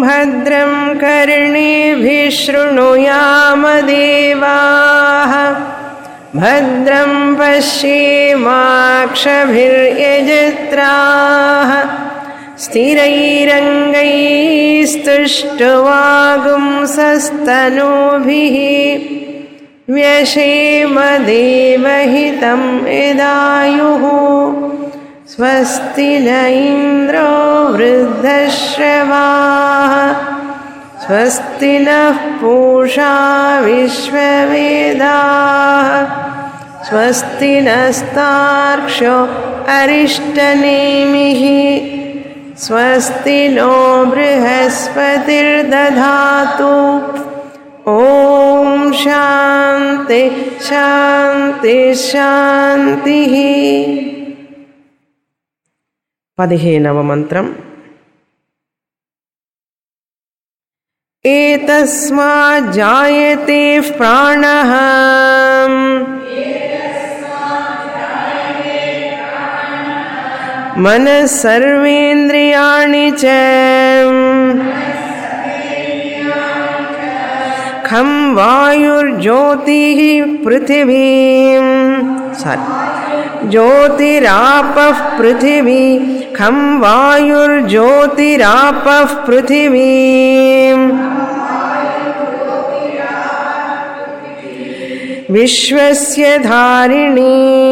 भद्रं कर्णेभिः शृणुयामदेवाः भद्रं पश्येमाक्षभिर्यजत्राः स्थिरैरङ्गैस्तुष्टुवागुंसस्तनूभिः व्यशेमदेवहितं यदायुः स्वस्ति न इन्द्रो वृद्धश्रवाः स्वस्ति नः पूषा विश्ववेदाः स्वस्ति नस्तार्क्ष्यो अरिष्टनेमिः स्वस्ति नो बृहस्पतिर्दधातु ॐ शान्ति शान्ति शान्तिः పదిహేనవ మంత్రం एतस्माज्जायते प्राणः मनः सर्वेन्द्रियाणि च खं वायुर्ज्योतिः पृथिवीं सारी ज्योतिरापः पृथिवी खं वायुर्ज्योतिरापः पृथिवीम् विश्वस्य धारिणी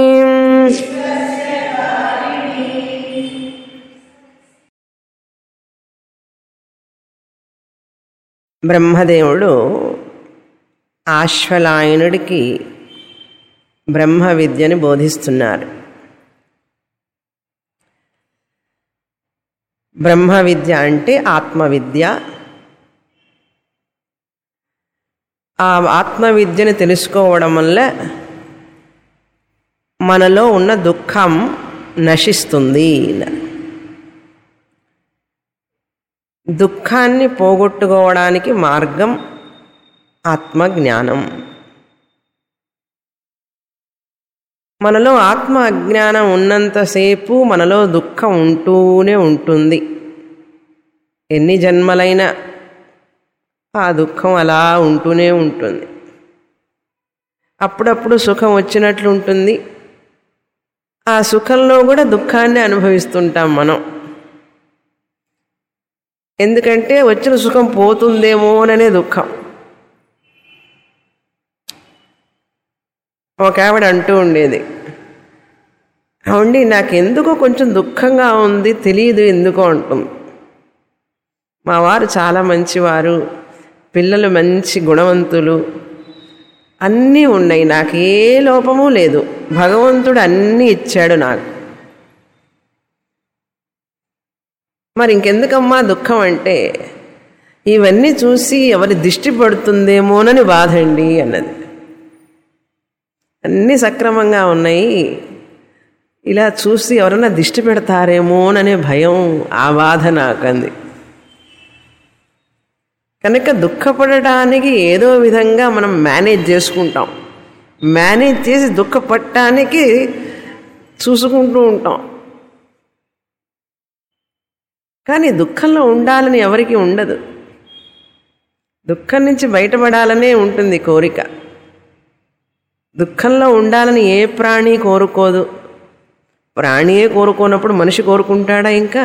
బ్రహ్మదేవుడు ఆశ్వలాయనుడికి బ్రహ్మ విద్యని బోధిస్తున్నారు బ్రహ్మ విద్య అంటే ఆత్మ విద్య ఆ ఆత్మ విద్యను తెలుసుకోవడం వల్ల మనలో ఉన్న దుఃఖం నశిస్తుంది దుఃఖాన్ని పోగొట్టుకోవడానికి మార్గం ఆత్మజ్ఞానం మనలో ఆత్మ అజ్ఞానం ఉన్నంతసేపు మనలో దుఃఖం ఉంటూనే ఉంటుంది ఎన్ని జన్మలైనా ఆ దుఃఖం అలా ఉంటూనే ఉంటుంది అప్పుడప్పుడు సుఖం వచ్చినట్లు ఉంటుంది ఆ సుఖంలో కూడా దుఃఖాన్ని అనుభవిస్తుంటాం మనం ఎందుకంటే వచ్చిన సుఖం పోతుందేమోననే దుఃఖం ఒక ఆవిడ అంటూ ఉండేది అవుండి నాకెందుకో కొంచెం దుఃఖంగా ఉంది తెలియదు ఎందుకో అంటుంది మా వారు చాలా మంచివారు పిల్లలు మంచి గుణవంతులు అన్నీ ఉన్నాయి నాకు ఏ లోపము లేదు భగవంతుడు అన్నీ ఇచ్చాడు నాకు మరి ఇంకెందుకమ్మా దుఃఖం అంటే ఇవన్నీ చూసి ఎవరి దిష్టి పడుతుందేమోనని బాధండి అన్నది అన్నీ సక్రమంగా ఉన్నాయి ఇలా చూసి ఎవరన్నా దిష్టి పెడతారేమోననే భయం ఆ బాధ నాకంది కనుక దుఃఖపడటానికి ఏదో విధంగా మనం మేనేజ్ చేసుకుంటాం మేనేజ్ చేసి దుఃఖపడటానికి చూసుకుంటూ ఉంటాం కానీ దుఃఖంలో ఉండాలని ఎవరికి ఉండదు దుఃఖం నుంచి బయటపడాలనే ఉంటుంది కోరిక దుఃఖంలో ఉండాలని ఏ ప్రాణి కోరుకోదు ప్రాణియే కోరుకోనప్పుడు మనిషి కోరుకుంటాడా ఇంకా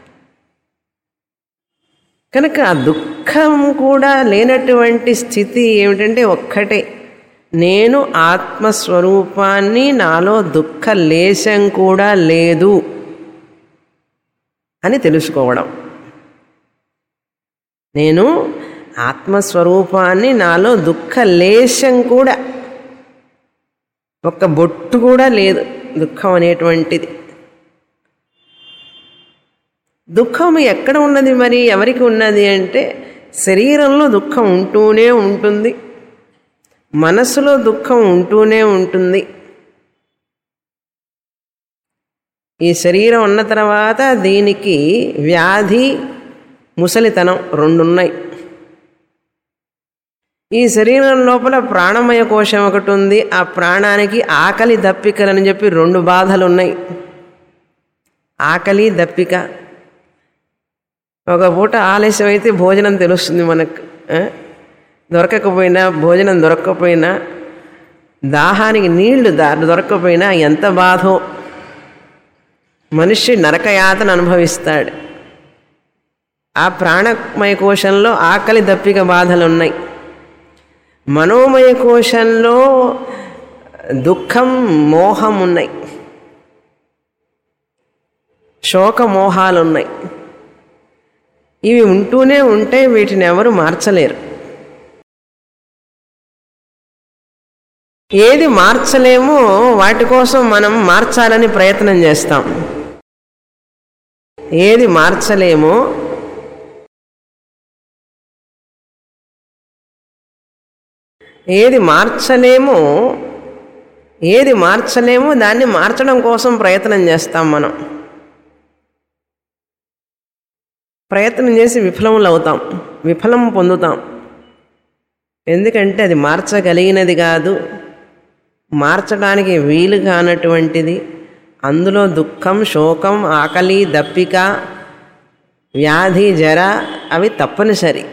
కనుక ఆ దుఃఖం కూడా లేనటువంటి స్థితి ఏమిటంటే ఒక్కటే నేను ఆత్మస్వరూపాన్ని నాలో దుఃఖ లేశం కూడా లేదు అని తెలుసుకోవడం నేను ఆత్మస్వరూపాన్ని నాలో దుఃఖ లేశం కూడా ఒక్క బొట్టు కూడా లేదు దుఃఖం అనేటువంటిది దుఃఖం ఎక్కడ ఉన్నది మరి ఎవరికి ఉన్నది అంటే శరీరంలో దుఃఖం ఉంటూనే ఉంటుంది మనసులో దుఃఖం ఉంటూనే ఉంటుంది ఈ శరీరం ఉన్న తర్వాత దీనికి వ్యాధి ముసలితనం రెండున్నాయి ఈ శరీరం లోపల ప్రాణమయ కోశం ఒకటి ఉంది ఆ ప్రాణానికి ఆకలి దప్పికలని చెప్పి రెండు బాధలు ఉన్నాయి ఆకలి దప్పిక ఒక పూట ఆలస్యం అయితే భోజనం తెలుస్తుంది మనకు ఆ? దొరకకపోయినా భోజనం దొరకకపోయినా దాహానికి నీళ్లు దా- దొరకకపోయినా ఎంత బాధో మనిషి నరకయాతను అనుభవిస్తాడు ఆ ప్రాణమయ కోశంలో ఆకలి దప్పిక బాధలు ఉన్నాయి మనోమయ కోశంలో దుఃఖం మోహం ఉన్నాయి శోక మోహాలు ఉన్నాయి ఇవి ఉంటూనే ఉంటే వీటిని ఎవరు మార్చలేరు ఏది మార్చలేమో వాటి కోసం మనం మార్చాలని ప్రయత్నం చేస్తాం ఏది మార్చలేమో ఏది మార్చలేమో ఏది మార్చలేమో దాన్ని మార్చడం కోసం ప్రయత్నం చేస్తాం మనం ప్రయత్నం చేసి విఫలములు అవుతాం విఫలం పొందుతాం ఎందుకంటే అది మార్చగలిగినది కాదు మార్చడానికి వీలు కానటువంటిది అందులో దుఃఖం శోకం ఆకలి దప్పిక వ్యాధి జర అవి తప్పనిసరి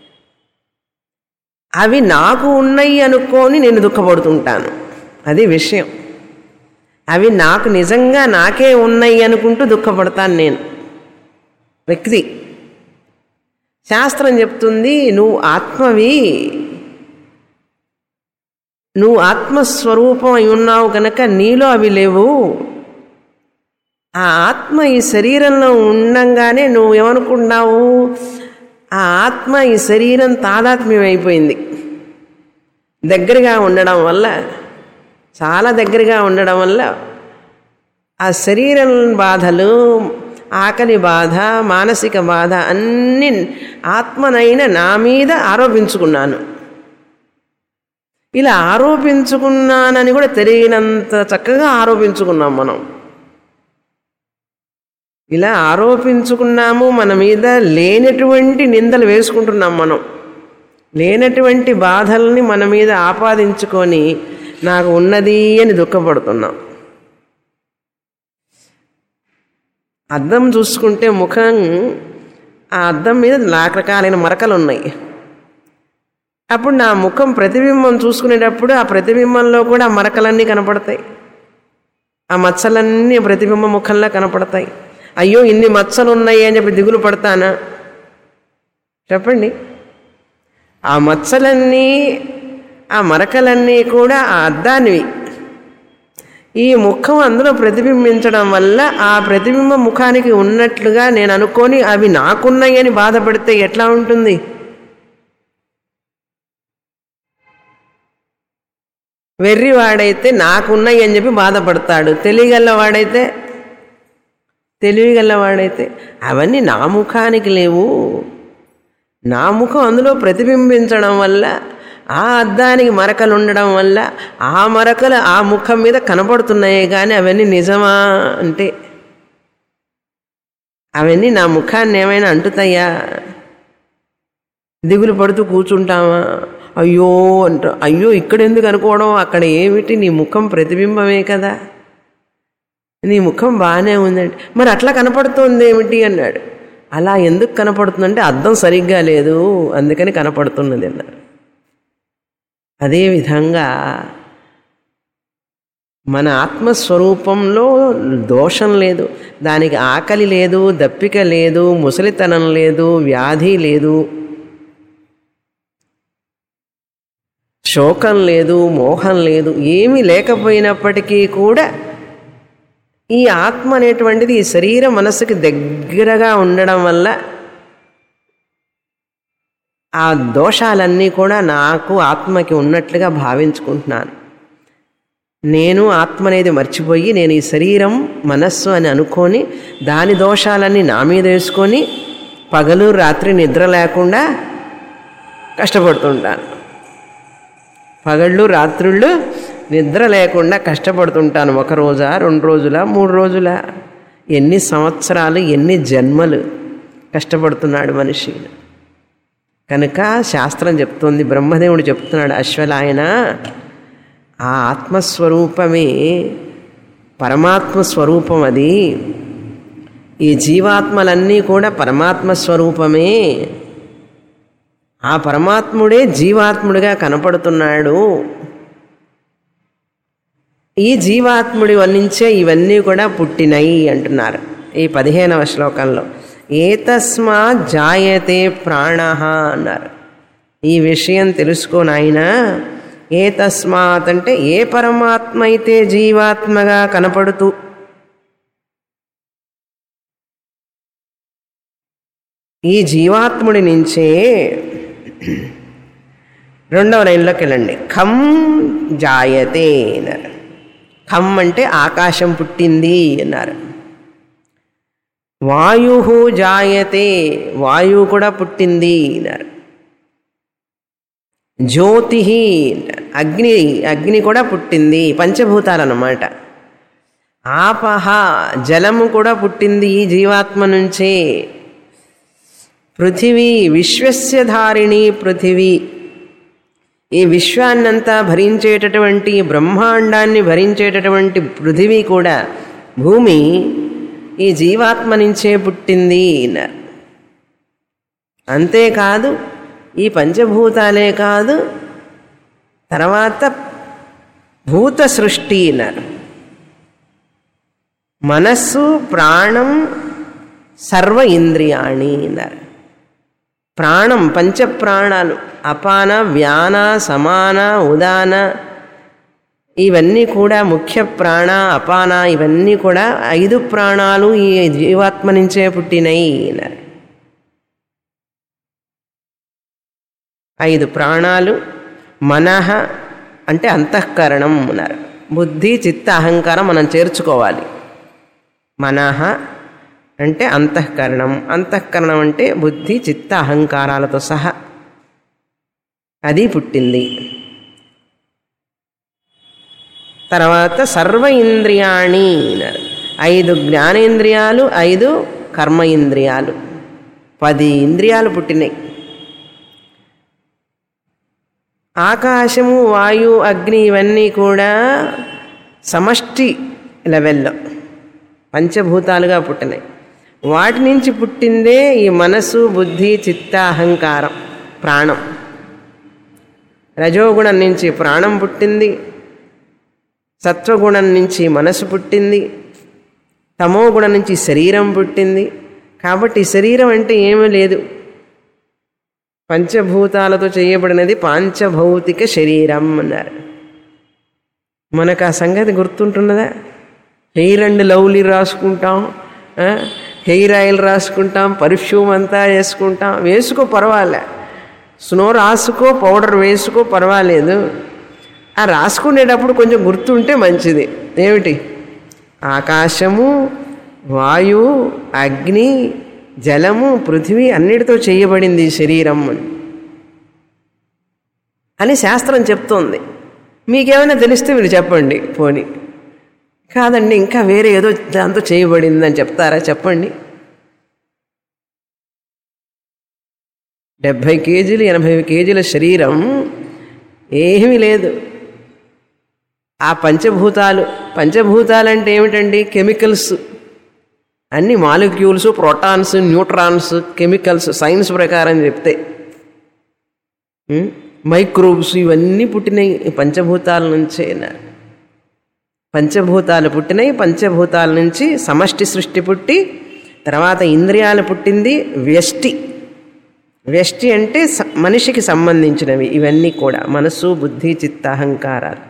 అవి నాకు ఉన్నాయి అనుకొని నేను దుఃఖపడుతుంటాను అది విషయం అవి నాకు నిజంగా నాకే ఉన్నాయి అనుకుంటూ దుఃఖపడతాను నేను వ్యక్తి శాస్త్రం చెప్తుంది నువ్వు ఆత్మవి నువ్వు ఆత్మస్వరూపం అయి ఉన్నావు కనుక నీలో అవి లేవు ఆ ఆత్మ ఈ శరీరంలో ఉండంగానే నువ్వు ఏమనుకుంటున్నావు ఆ ఆత్మ ఈ శరీరం తాదాత్మ్యం అయిపోయింది దగ్గరగా ఉండడం వల్ల చాలా దగ్గరగా ఉండడం వల్ల ఆ శరీరం బాధలు ఆకలి బాధ మానసిక బాధ అన్ని ఆత్మనైన నా మీద ఆరోపించుకున్నాను ఇలా ఆరోపించుకున్నానని కూడా తెలియనంత చక్కగా ఆరోపించుకున్నాం మనం ఇలా ఆరోపించుకున్నాము మన మీద లేనటువంటి నిందలు వేసుకుంటున్నాం మనం లేనటువంటి బాధల్ని మన మీద ఆపాదించుకొని నాకు ఉన్నది అని దుఃఖపడుతున్నాం అద్దం చూసుకుంటే ముఖం ఆ అద్దం మీద రకరకాలైన మరకలు ఉన్నాయి అప్పుడు నా ముఖం ప్రతిబింబం చూసుకునేటప్పుడు ఆ ప్రతిబింబంలో కూడా ఆ మరకలన్నీ కనపడతాయి ఆ మచ్చలన్నీ ప్రతిబింబ ముఖంలో కనపడతాయి అయ్యో ఇన్ని మచ్చలు ఉన్నాయి అని చెప్పి దిగులు పడతానా చెప్పండి ఆ మచ్చలన్నీ ఆ మరకలన్నీ కూడా ఆ అద్దానివి ఈ ముఖం అందులో ప్రతిబింబించడం వల్ల ఆ ప్రతిబింబ ముఖానికి ఉన్నట్లుగా నేను అనుకొని అవి నాకున్నాయి అని బాధపడితే ఎట్లా ఉంటుంది వెర్రివాడైతే నాకున్నాయి అని చెప్పి బాధపడతాడు తెలియగలవాడైతే తెలివిగలవాడైతే అవన్నీ నా ముఖానికి లేవు నా ముఖం అందులో ప్రతిబింబించడం వల్ల ఆ అద్దానికి మరకలు ఉండడం వల్ల ఆ మరకలు ఆ ముఖం మీద కనపడుతున్నాయి కానీ అవన్నీ నిజమా అంటే అవన్నీ నా ముఖాన్ని ఏమైనా అంటుతాయా దిగులు పడుతూ కూర్చుంటామా అయ్యో అంట అయ్యో ఇక్కడ ఎందుకు అనుకోవడం అక్కడ ఏమిటి నీ ముఖం ప్రతిబింబమే కదా నీ ముఖం బాగానే ఉందండి మరి అట్లా కనపడుతోంది ఏమిటి అన్నాడు అలా ఎందుకు కనపడుతుందంటే అర్థం సరిగ్గా లేదు అందుకని కనపడుతున్నది అన్నారు అదేవిధంగా మన ఆత్మస్వరూపంలో దోషం లేదు దానికి ఆకలి లేదు దప్పిక లేదు ముసలితనం లేదు వ్యాధి లేదు శోకం లేదు మోహం లేదు ఏమీ లేకపోయినప్పటికీ కూడా ఈ ఆత్మ అనేటువంటిది ఈ శరీర మనస్సుకి దగ్గరగా ఉండడం వల్ల ఆ దోషాలన్నీ కూడా నాకు ఆత్మకి ఉన్నట్లుగా భావించుకుంటున్నాను నేను ఆత్మ అనేది మర్చిపోయి నేను ఈ శరీరం మనస్సు అని అనుకొని దాని దోషాలన్నీ నా మీద వేసుకొని పగలు రాత్రి నిద్ర లేకుండా కష్టపడుతుంటాను పగళ్ళు రాత్రుళ్ళు నిద్ర లేకుండా కష్టపడుతుంటాను ఒక రోజా రెండు రోజుల మూడు రోజుల ఎన్ని సంవత్సరాలు ఎన్ని జన్మలు కష్టపడుతున్నాడు మనిషి కనుక శాస్త్రం చెప్తోంది బ్రహ్మదేవుడు చెప్తున్నాడు అశ్వలాయన ఆ ఆత్మస్వరూపమే పరమాత్మ స్వరూపం అది ఈ జీవాత్మలన్నీ కూడా పరమాత్మ స్వరూపమే ఆ పరమాత్ముడే జీవాత్ముడిగా కనపడుతున్నాడు ఈ జీవాత్ముడి నుంచే ఇవన్నీ కూడా పుట్టినయి అంటున్నారు ఈ పదిహేనవ శ్లోకంలో ఏతస్మా జాయతే ప్రాణ అన్నారు ఈ విషయం తెలుసుకో నాయనా ఏ తస్మాత్ అంటే ఏ పరమాత్మ అయితే జీవాత్మగా కనపడుతూ ఈ జీవాత్ముడి నుంచే రెండవ లైన్లోకి వెళ్ళండి ఖమ్ జాయతే అన్నారు ఖమ్ అంటే ఆకాశం పుట్టింది అన్నారు వాయు జాయతే వాయువు కూడా పుట్టింది అన్నారు జ్యోతి అగ్ని అగ్ని కూడా పుట్టింది పంచభూతాలు అన్నమాట ఆపహ జలము కూడా పుట్టింది ఈ జీవాత్మ నుంచే పృథివీ విశ్వస్య ధారిణి పృథివీ ఈ విశ్వాన్నంతా భరించేటటువంటి బ్రహ్మాండాన్ని భరించేటటువంటి పృథివీ కూడా భూమి ఈ జీవాత్మ నుంచే పుట్టింది అన్నారు అంతేకాదు ఈ పంచభూతాలే కాదు తర్వాత భూత సృష్టి అన్నారు మనస్సు ప్రాణం సర్వ ఇంద్రియాణి అన్నారు ప్రాణం పంచప్రాణాలు అపాన వ్యాన సమాన ఉదాన ఇవన్నీ కూడా ముఖ్య ప్రాణ అపాన ఇవన్నీ కూడా ఐదు ప్రాణాలు ఈ జీవాత్మ నుంచే పుట్టినయి అన్నారు ఐదు ప్రాణాలు మనహ అంటే అంతఃకరణం అన్నారు బుద్ధి చిత్త అహంకారం మనం చేర్చుకోవాలి మనహ అంటే అంతఃకరణం అంతఃకరణం అంటే బుద్ధి చిత్త అహంకారాలతో సహా అది పుట్టింది తర్వాత సర్వ ఇంద్రియాణి అన్నారు ఐదు జ్ఞానేంద్రియాలు ఐదు కర్మ ఇంద్రియాలు పది ఇంద్రియాలు పుట్టినాయి ఆకాశము వాయు అగ్ని ఇవన్నీ కూడా సమష్టి లెవెల్లో పంచభూతాలుగా పుట్టినాయి వాటి నుంచి పుట్టిందే ఈ మనసు బుద్ధి చిత్త అహంకారం ప్రాణం రజోగుణం నుంచి ప్రాణం పుట్టింది సత్వగుణం నుంచి మనసు పుట్టింది తమోగుణం నుంచి శరీరం పుట్టింది కాబట్టి శరీరం అంటే ఏమీ లేదు పంచభూతాలతో చేయబడినది పాంచభౌతిక శరీరం అన్నారు మనకు ఆ సంగతి గుర్తుంటున్నదా హెయిర్ అండ్ లవ్లీ రాసుకుంటాం హెయిర్ ఆయిల్ రాసుకుంటాం పర్ఫ్యూమ్ అంతా వేసుకుంటాం వేసుకో పర్వాలే స్నో రాసుకో పౌడర్ వేసుకో పర్వాలేదు ఆ రాసుకునేటప్పుడు కొంచెం గుర్తుంటే మంచిది ఏమిటి ఆకాశము వాయువు అగ్ని జలము పృథివీ అన్నిటితో చేయబడింది ఈ శరీరం అని శాస్త్రం చెప్తోంది మీకేమైనా తెలిస్తే మీరు చెప్పండి పోని కాదండి ఇంకా వేరే ఏదో దాంతో చేయబడిందని చెప్తారా చెప్పండి డెబ్భై కేజీలు ఎనభై కేజీల శరీరం ఏమీ లేదు ఆ పంచభూతాలు పంచభూతాలు అంటే ఏమిటండి కెమికల్స్ అన్ని molecules protons neutrons chemicals science ప్రకారం చెప్తే మైక్రోబ్స్ ఇవన్నీ పుట్టినాయి పంచభూతాల నుంచే పంచభూతాలు పుట్టినాయి పంచభూతాల నుంచి సమష్టి సృష్టి పుట్టి తర్వాత ఇంద్రియాలు పుట్టింది వ్యష్టి వ్యష్టి అంటే మనిషికి సంబంధించినవి ఇవన్నీ కూడా మనసు బుద్ధి చిత్త అహంకారాలు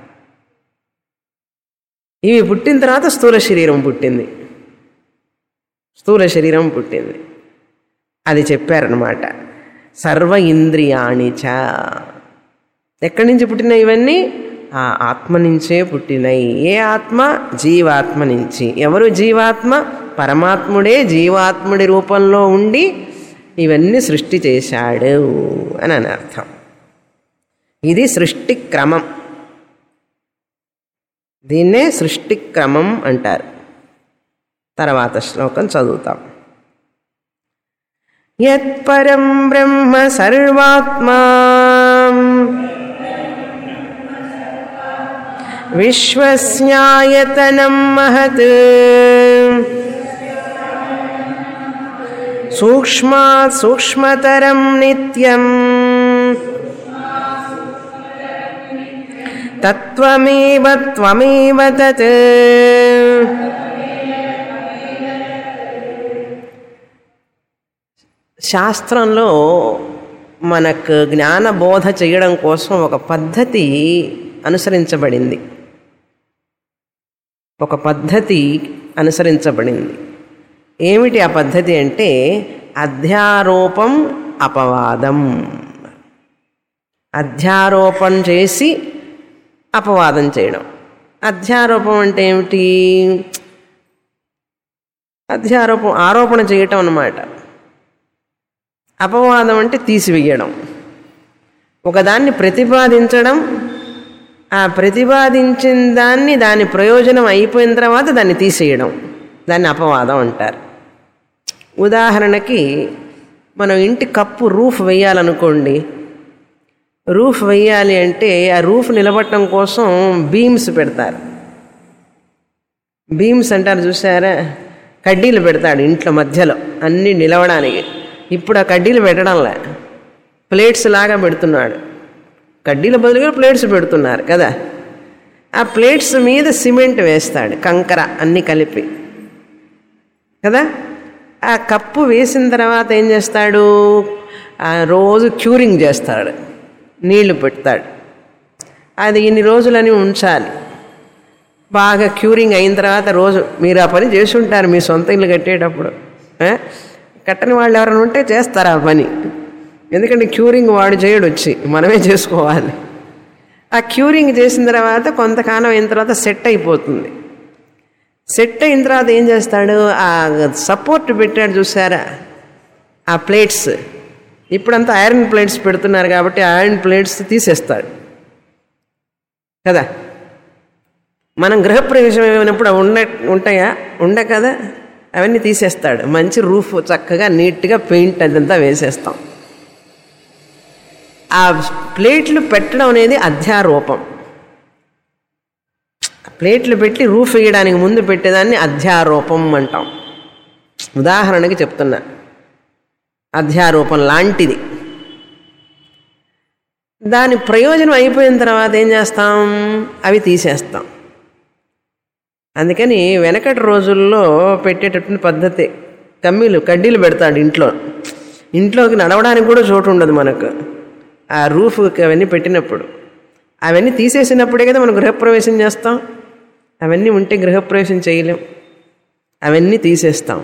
ఇవి పుట్టిన తర్వాత స్థూల శరీరం పుట్టింది స్థూల శరీరం పుట్టింది అది చెప్పారనమాట సర్వ ఇంద్రియాణి చ ఎక్కడి నుంచి పుట్టినాయి ఇవన్నీ ఆ ఆత్మ నుంచే పుట్టినాయి ఏ ఆత్మ జీవాత్మ నుంచి ఎవరు జీవాత్మ పరమాత్ముడే జీవాత్ముడి రూపంలో ఉండి ఇవన్నీ సృష్టి చేశాడు అని అని అర్థం ఇది సృష్టి క్రమం దీన్నే సృష్టి క్రమం అంటారు తర్వాత శ్లోకం చదువుతాం యత్పరం బ్రహ్మ సర్వాత్మా విశ్వస్యాయతనం మహత్ సూక్ష్మాత్ సూక్ష్మతరం నిత్యం తత్వమేవ త్వమేవ తత్ శాస్త్రంలో మనకు జ్ఞానబోధ చేయడం కోసం ఒక పద్ధతి అనుసరించబడింది ఒక పద్ధతి అనుసరించబడింది ఏమిటి ఆ పద్ధతి అంటే అధ్యారోపం అపవాదం అధ్యారోపణ చేసి అపవాదం చేయడం అధ్యారోపం అంటే ఏమిటి అధ్యారోపం ఆరోపణ చేయటం అన్నమాట అపవాదం అంటే తీసివేయడం ఒకదాన్ని ప్రతిపాదించడం ఆ ప్రతిపాదించిన దాన్ని దాని ప్రయోజనం అయిపోయిన తర్వాత దాన్ని తీసేయడం దాన్ని అపవాదం అంటారు ఉదాహరణకి మనం ఇంటి కప్పు రూఫ్ వేయాలనుకోండి రూఫ్ వేయాలి అంటే ఆ రూఫ్ నిలబట్టడం కోసం బీమ్స్ పెడతారు బీమ్స్ అంటారు చూసారా కడ్డీలు పెడతాడు ఇంట్లో మధ్యలో అన్నీ నిలవడానికి ఇప్పుడు ఆ కడ్డీలు పెట్టడంలే ప్లేట్స్ లాగా పెడుతున్నాడు కడ్డీల బదులుగా ప్లేట్స్ పెడుతున్నారు కదా ఆ ప్లేట్స్ మీద సిమెంట్ వేస్తాడు కంకర అన్నీ కలిపి కదా ఆ కప్పు వేసిన తర్వాత ఏం చేస్తాడు ఆ రోజు క్యూరింగ్ చేస్తాడు నీళ్లు పెడతాడు అది ఇన్ని రోజులని ఉంచాలి బాగా క్యూరింగ్ అయిన తర్వాత రోజు మీరు ఆ పని చేసి ఉంటారు మీ సొంత ఇల్లు కట్టేటప్పుడు ఆ? కట్టని వాళ్ళు ఎవరైనా ఉంటే చేస్తారు ఆ పని ఎందుకంటే క్యూరింగ్ వాడు చేయడు వచ్చి మనమే చేసుకోవాలి ఆ క్యూరింగ్ చేసిన తర్వాత కొంతకాలం అయిన తర్వాత సెట్ అయిపోతుంది సెట్ అయిన తర్వాత ఏం చేస్తాడు ఆ సపోర్ట్ పెట్టాడు చూసారా ఆ ప్లేట్స్ ఇప్పుడంతా ఐరన్ ప్లేట్స్ పెడుతున్నారు కాబట్టి ఐరన్ ప్లేట్స్ తీసేస్తాడు కదా మనం గృహప్రవేశం ఏమైనప్పుడు అవి ఉండ ఉంటాయా ఉండ కదా అవన్నీ తీసేస్తాడు మంచి రూఫ్ చక్కగా నీట్గా పెయింట్ అదంతా వేసేస్తాం ఆ ప్లేట్లు పెట్టడం అనేది అధ్యారూపం ప్లేట్లు పెట్టి రూఫ్ వేయడానికి ముందు పెట్టేదాన్ని అధ్యారూపం అంటాం ఉదాహరణకి చెప్తున్నా అధ్యారూపం లాంటిది దాని ప్రయోజనం అయిపోయిన తర్వాత ఏం చేస్తాం అవి తీసేస్తాం అందుకని వెనకటి రోజుల్లో పెట్టేటటువంటి పద్ధతి కమ్మీలు కడ్డీలు పెడతాడు ఇంట్లో ఇంట్లోకి నడవడానికి కూడా చోటు ఉండదు మనకు ఆ రూఫ్కి అవన్నీ పెట్టినప్పుడు అవన్నీ తీసేసినప్పుడే కదా మనం గృహప్రవేశం చేస్తాం అవన్నీ ఉంటే గృహప్రవేశం చేయలేం అవన్నీ తీసేస్తాం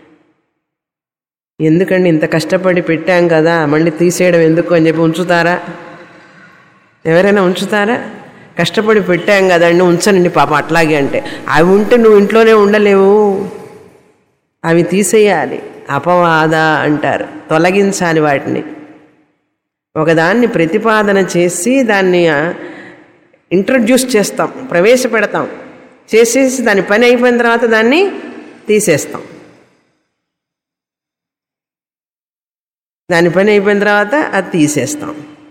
ఎందుకండి ఇంత కష్టపడి పెట్టాం కదా మళ్ళీ తీసేయడం ఎందుకు అని చెప్పి ఉంచుతారా ఎవరైనా ఉంచుతారా కష్టపడి పెట్టాం కదండి ఉంచనండి పాప అట్లాగే అంటే అవి ఉంటే నువ్వు ఇంట్లోనే ఉండలేవు అవి తీసేయాలి అపవాద అంటారు తొలగించాలి వాటిని ఒకదాన్ని ప్రతిపాదన చేసి దాన్ని ఇంట్రడ్యూస్ చేస్తాం ప్రవేశపెడతాం చేసేసి దాని పని అయిపోయిన తర్వాత దాన్ని తీసేస్తాం దాని పని అయిపోయిన తర్వాత అది తీసేస్తాం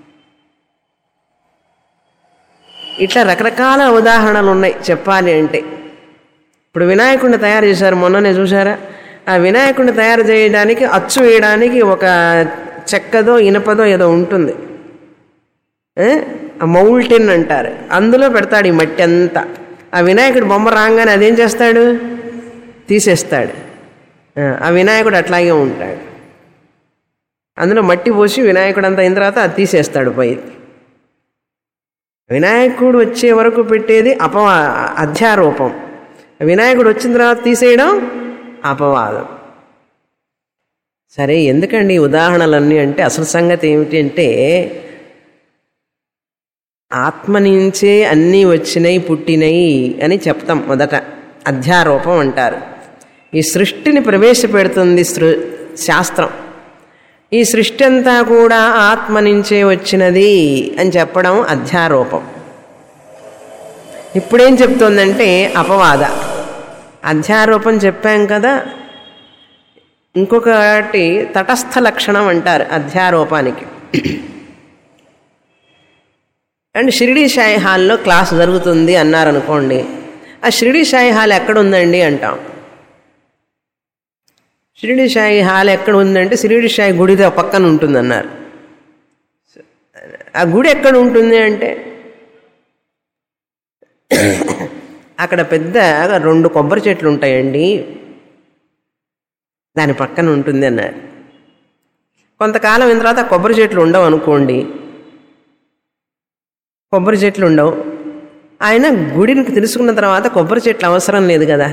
ఇట్లా రకరకాల ఉదాహరణలు ఉన్నాయి చెప్పాలి అంటే ఇప్పుడు వినాయకుడిని తయారు చేశారు మొన్ననే చూసారా ఆ వినాయకుడిని తయారు చేయడానికి అచ్చు వేయడానికి ఒక చెక్కదో ఇనపదో ఏదో ఉంటుంది ఏ? ఆ మౌల్టిన్ అంటారు అందులో పెడతాడు ఈ మట్టి అంతా ఆ వినాయకుడు బొమ్మ రాగానే అదేం చేస్తాడు తీసేస్తాడు ఆ, ఆ వినాయకుడు అట్లాగే ఉంటాడు అందులో మట్టి పోసి వినాయకుడు అంతా అయిన తర్వాత అది తీసేస్తాడు పైకి వినాయకుడు వచ్చే వరకు పెట్టేది అపవా అధ్యారూపం వినాయకుడు వచ్చిన తర్వాత తీసేయడం అపవాదం సరే ఎందుకండి ఈ ఉదాహరణలన్నీ అంటే అసలు సంగతి ఏమిటి అంటే ఆత్మ నుంచే అన్నీ వచ్చినాయి పుట్టినాయి అని చెప్తాం మొదట అధ్యారూపం అంటారు ఈ సృష్టిని ప్రవేశపెడుతుంది సృ శాస్త్రం ఈ సృష్టి అంతా కూడా ఆత్మ నుంచే వచ్చినది అని చెప్పడం అధ్యారూపం ఇప్పుడేం చెప్తోందంటే అపవాద అధ్యారూపం చెప్పాం కదా ఇంకొకటి తటస్థ లక్షణం అంటారు అధ్యారూపానికి అండ్ షిరిడి సాయి హాల్లో క్లాస్ జరుగుతుంది అన్నారనుకోండి ఆ షిరిడి సాయి హాల్ ఎక్కడుందండి అంటాం షిరిడి సాయి హాల్ ఎక్కడ ఉందంటే షిరిడి సాయి గుడి పక్కన ఉంటుందన్నారు ఆ గుడి ఎక్కడ ఉంటుంది అంటే అక్కడ పెద్ద రెండు కొబ్బరి చెట్లు ఉంటాయండి దాని పక్కన ఉంటుంది అన్నారు కొంతకాలం అయిన తర్వాత ఆ కొబ్బరి చెట్లు ఉండవు అనుకోండి కొబ్బరి చెట్లు ఉండవు ఆయన గుడిని తెలుసుకున్న తర్వాత కొబ్బరి చెట్లు అవసరం లేదు కదా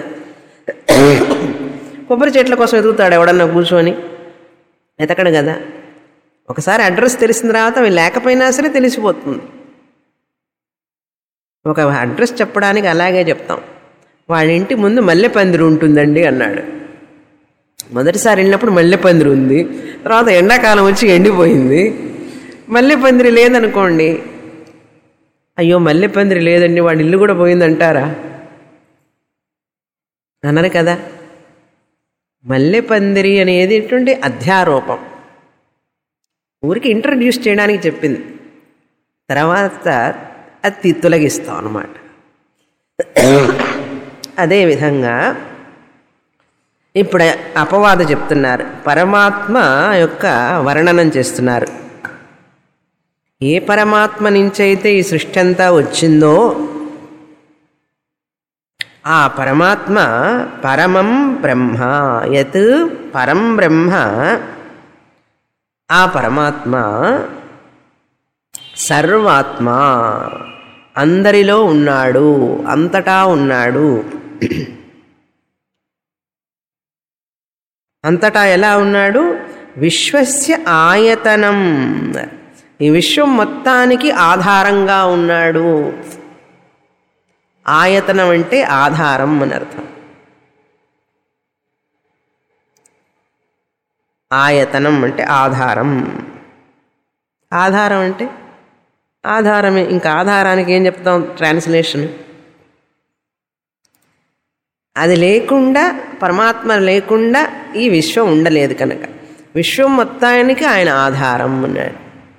కొబ్బరి చెట్ల కోసం ఎదుగుతాడు ఎవడన్నా కూర్చొని ఎతకడు కదా ఒకసారి అడ్రస్ తెలిసిన తర్వాత అవి లేకపోయినా సరే తెలిసిపోతుంది ఒక అడ్రస్ చెప్పడానికి అలాగే చెప్తాం వాళ్ళ ఇంటి ముందు మల్లె పందిరి ఉంటుందండి అన్నాడు మొదటిసారి వెళ్ళినప్పుడు మల్లె పందిరి ఉంది తర్వాత ఎండాకాలం వచ్చి ఎండిపోయింది మల్లె పందిరి లేదనుకోండి అయ్యో మల్లె పందిరి లేదండి వాడి ఇల్లు కూడా పోయిందంటారా అన్నారు కదా మల్లె పందిరి అనేది ఎటువంటి అధ్యారోపం ఊరికి ఇంట్రడ్యూస్ చేయడానికి చెప్పింది తర్వాత అది తొలగిస్తాం అన్నమాట అదేవిధంగా ఇప్పుడు అపవాద చెప్తున్నారు పరమాత్మ యొక్క వర్ణనం చేస్తున్నారు ఏ పరమాత్మ నుంచైతే ఈ సృష్టి అంతా వచ్చిందో ఆ పరమాత్మ పరమం బ్రహ్మ యత్ పరం బ్రహ్మ ఆ పరమాత్మ సర్వాత్మ అందరిలో ఉన్నాడు అంతటా ఉన్నాడు అంతటా ఎలా ఉన్నాడు విశ్వస్య ఆయతనం ఈ విశ్వం మొత్తానికి ఆధారంగా ఉన్నాడు ఆయతనం అంటే ఆధారం అని అర్థం ఆయతనం అంటే ఆధారం ఆధారం అంటే ఆధారమే ఇంకా ఆధారానికి ఏం చెప్తాం ట్రాన్స్లేషన్ అది లేకుండా పరమాత్మ లేకుండా ఈ విశ్వం ఉండలేదు కనుక విశ్వం మొత్తానికి ఆయన ఆధారం అన్నాడు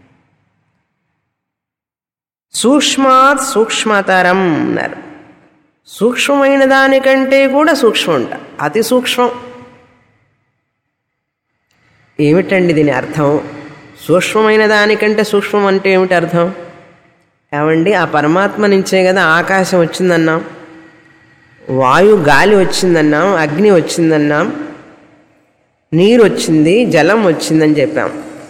సూక్ష్మాత్ సూక్ష్మతరం అన్నారు సూక్ష్మమైన దానికంటే కూడా సూక్ష్మం ఉంట అతి సూక్ష్మం ఏమిటండి దీని అర్థం సూక్ష్మమైన దానికంటే సూక్ష్మం అంటే ఏమిటి అర్థం ఏమండి ఆ పరమాత్మ నుంచే కదా ఆకాశం వచ్చిందన్నాం వాయు గాలి వచ్చిందన్నాం అగ్ని వచ్చిందన్నాం నీరు వచ్చింది జలం వచ్చిందని చెప్పాం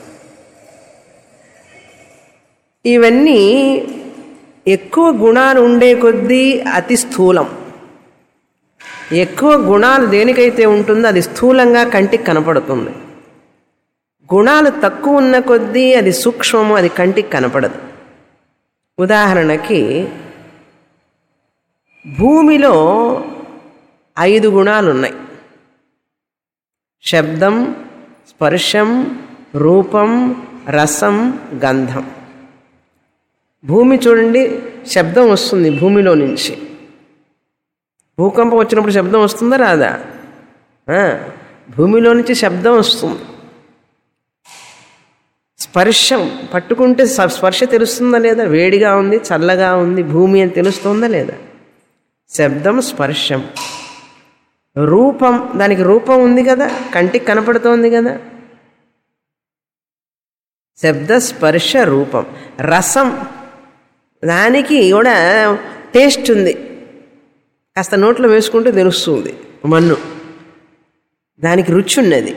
ఇవన్నీ ఎక్కువ గుణాలు ఉండే కొద్దీ అతి స్థూలం ఎక్కువ గుణాలు దేనికైతే ఉంటుందో అది స్థూలంగా కంటికి కనపడుతుంది గుణాలు తక్కువ ఉన్న కొద్దీ అది సూక్ష్మము అది కంటికి కనపడదు ఉదాహరణకి భూమిలో ఐదు గుణాలు ఉన్నాయి శబ్దం స్పర్శం రూపం రసం గంధం భూమి చూడండి శబ్దం వస్తుంది భూమిలో నుంచి భూకంపం వచ్చినప్పుడు శబ్దం వస్తుందా రాదా ఆ, భూమిలో నుంచి శబ్దం వస్తుంది స్పర్శం పట్టుకుంటే స- స్పర్శ తెలుస్తుందా లేదా వేడిగా ఉంది చల్లగా ఉంది భూమి అని తెలుస్తుందా లేదా శబ్దం స్పర్శం రూపం దానికి రూపం ఉంది కదా కంటికి కనపడుతోంది కదా శబ్ద స్పర్శ రూపం రసం దానికి కూడా టేస్ట్ ఉంది కాస్త నోట్లో వేసుకుంటే తెలుస్తుంది మన్ను దానికి రుచి ఉన్నది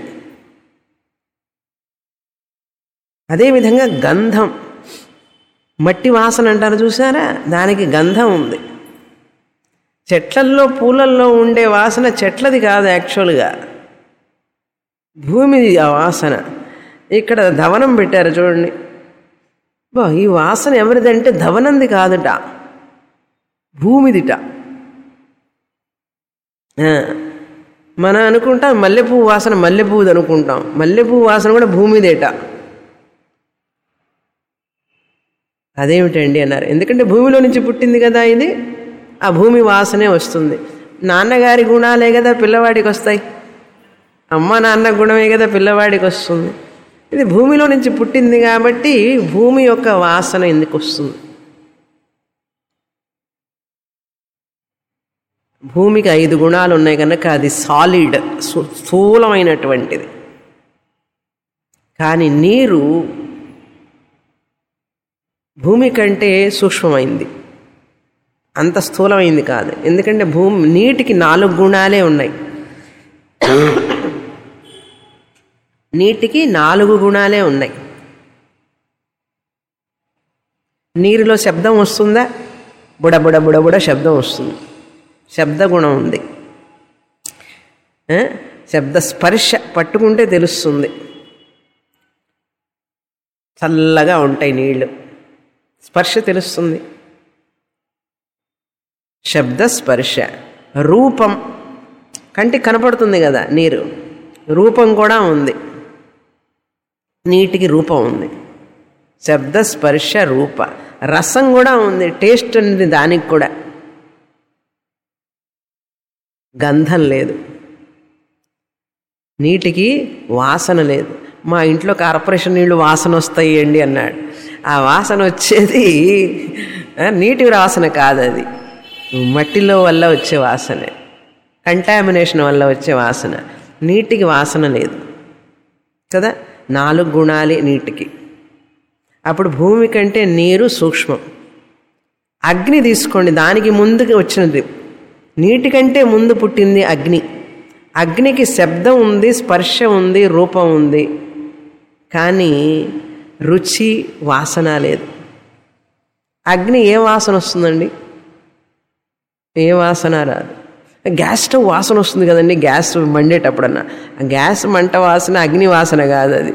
అదేవిధంగా గంధం మట్టి వాసన అంటారు చూసారా దానికి గంధం ఉంది చెట్లల్లో పూలల్లో ఉండే వాసన చెట్లది కాదు యాక్చువల్గా భూమిది ఆ వాసన ఇక్కడ ధవనం పెట్టారు చూడండి బా ఈ వాసన ఎవరిదంటే ధవనంది కాదుట భూమిదిట ఆ, మనం అనుకుంటాం మల్లెపూ వాసన మల్లెపూది అనుకుంటాం మల్లెపూ వాసన కూడా భూమిదేట అదేమిటండి అన్నారు ఎందుకంటే భూమిలో నుంచి పుట్టింది కదా ఇది ఆ భూమి వాసనే వస్తుంది నాన్నగారి గుణాలే కదా పిల్లవాడికి వస్తాయి అమ్మ నాన్న గుణమే కదా పిల్లవాడికి వస్తుంది ఇది భూమిలో నుంచి పుట్టింది కాబట్టి భూమి యొక్క వాసన ఎందుకు వస్తుంది భూమికి ఐదు గుణాలు ఉన్నాయి కనుక అది సాలిడ్ సు- స్థూలమైనటువంటిది కానీ నీరు భూమి కంటే సూక్ష్మమైంది అంత స్థూలమైంది కాదు ఎందుకంటే భూమి నీటికి నాలుగు గుణాలే ఉన్నాయి నీటికి నాలుగు గుణాలే ఉన్నాయి నీరులో శబ్దం వస్తుందా బుడ బుడ బుడ బుడ శబ్దం వస్తుంది శబ్ద గుణం ఉంది ఆ? శబ్ద స్పర్శ పట్టుకుంటే తెలుస్తుంది చల్లగా ఉంటాయి నీళ్లు స్పర్శ తెలుస్తుంది శబ్ద స్పర్శ రూపం కంటికి కనపడుతుంది కదా నీరు రూపం కూడా ఉంది నీటికి రూపం ఉంది శబ్ద స్పర్శ రూప రసం కూడా ఉంది టేస్ట్ ఉంది దానికి కూడా గంధం లేదు నీటికి వాసన లేదు మా ఇంట్లో కార్పొరేషన్ నీళ్లు వాసన వస్తాయండి అన్నాడు ఆ వాసన వచ్చేది ఆ, నీటి వాసన కాదు అది మట్టిలో వల్ల వచ్చే వాసనే కంటామినేషన్ వల్ల వచ్చే వాసన నీటికి వాసన లేదు కదా నాలుగు గుణాలే నీటికి అప్పుడు భూమి కంటే నీరు సూక్ష్మం అగ్ని తీసుకోండి దానికి ముందుకు వచ్చినది నీటి కంటే ముందు పుట్టింది అగ్ని అగ్నికి శబ్దం ఉంది స్పర్శ ఉంది రూపం ఉంది కానీ రుచి వాసన లేదు అగ్ని ఏ వాసన వస్తుందండి ఏ వాసన రాదు గ్యాస్ స్టవ్ వాసన వస్తుంది కదండి గ్యాస్ మండేటప్పుడన్నా ఆ గ్యాస్ మంట వాసన అగ్ని వాసన కాదు అది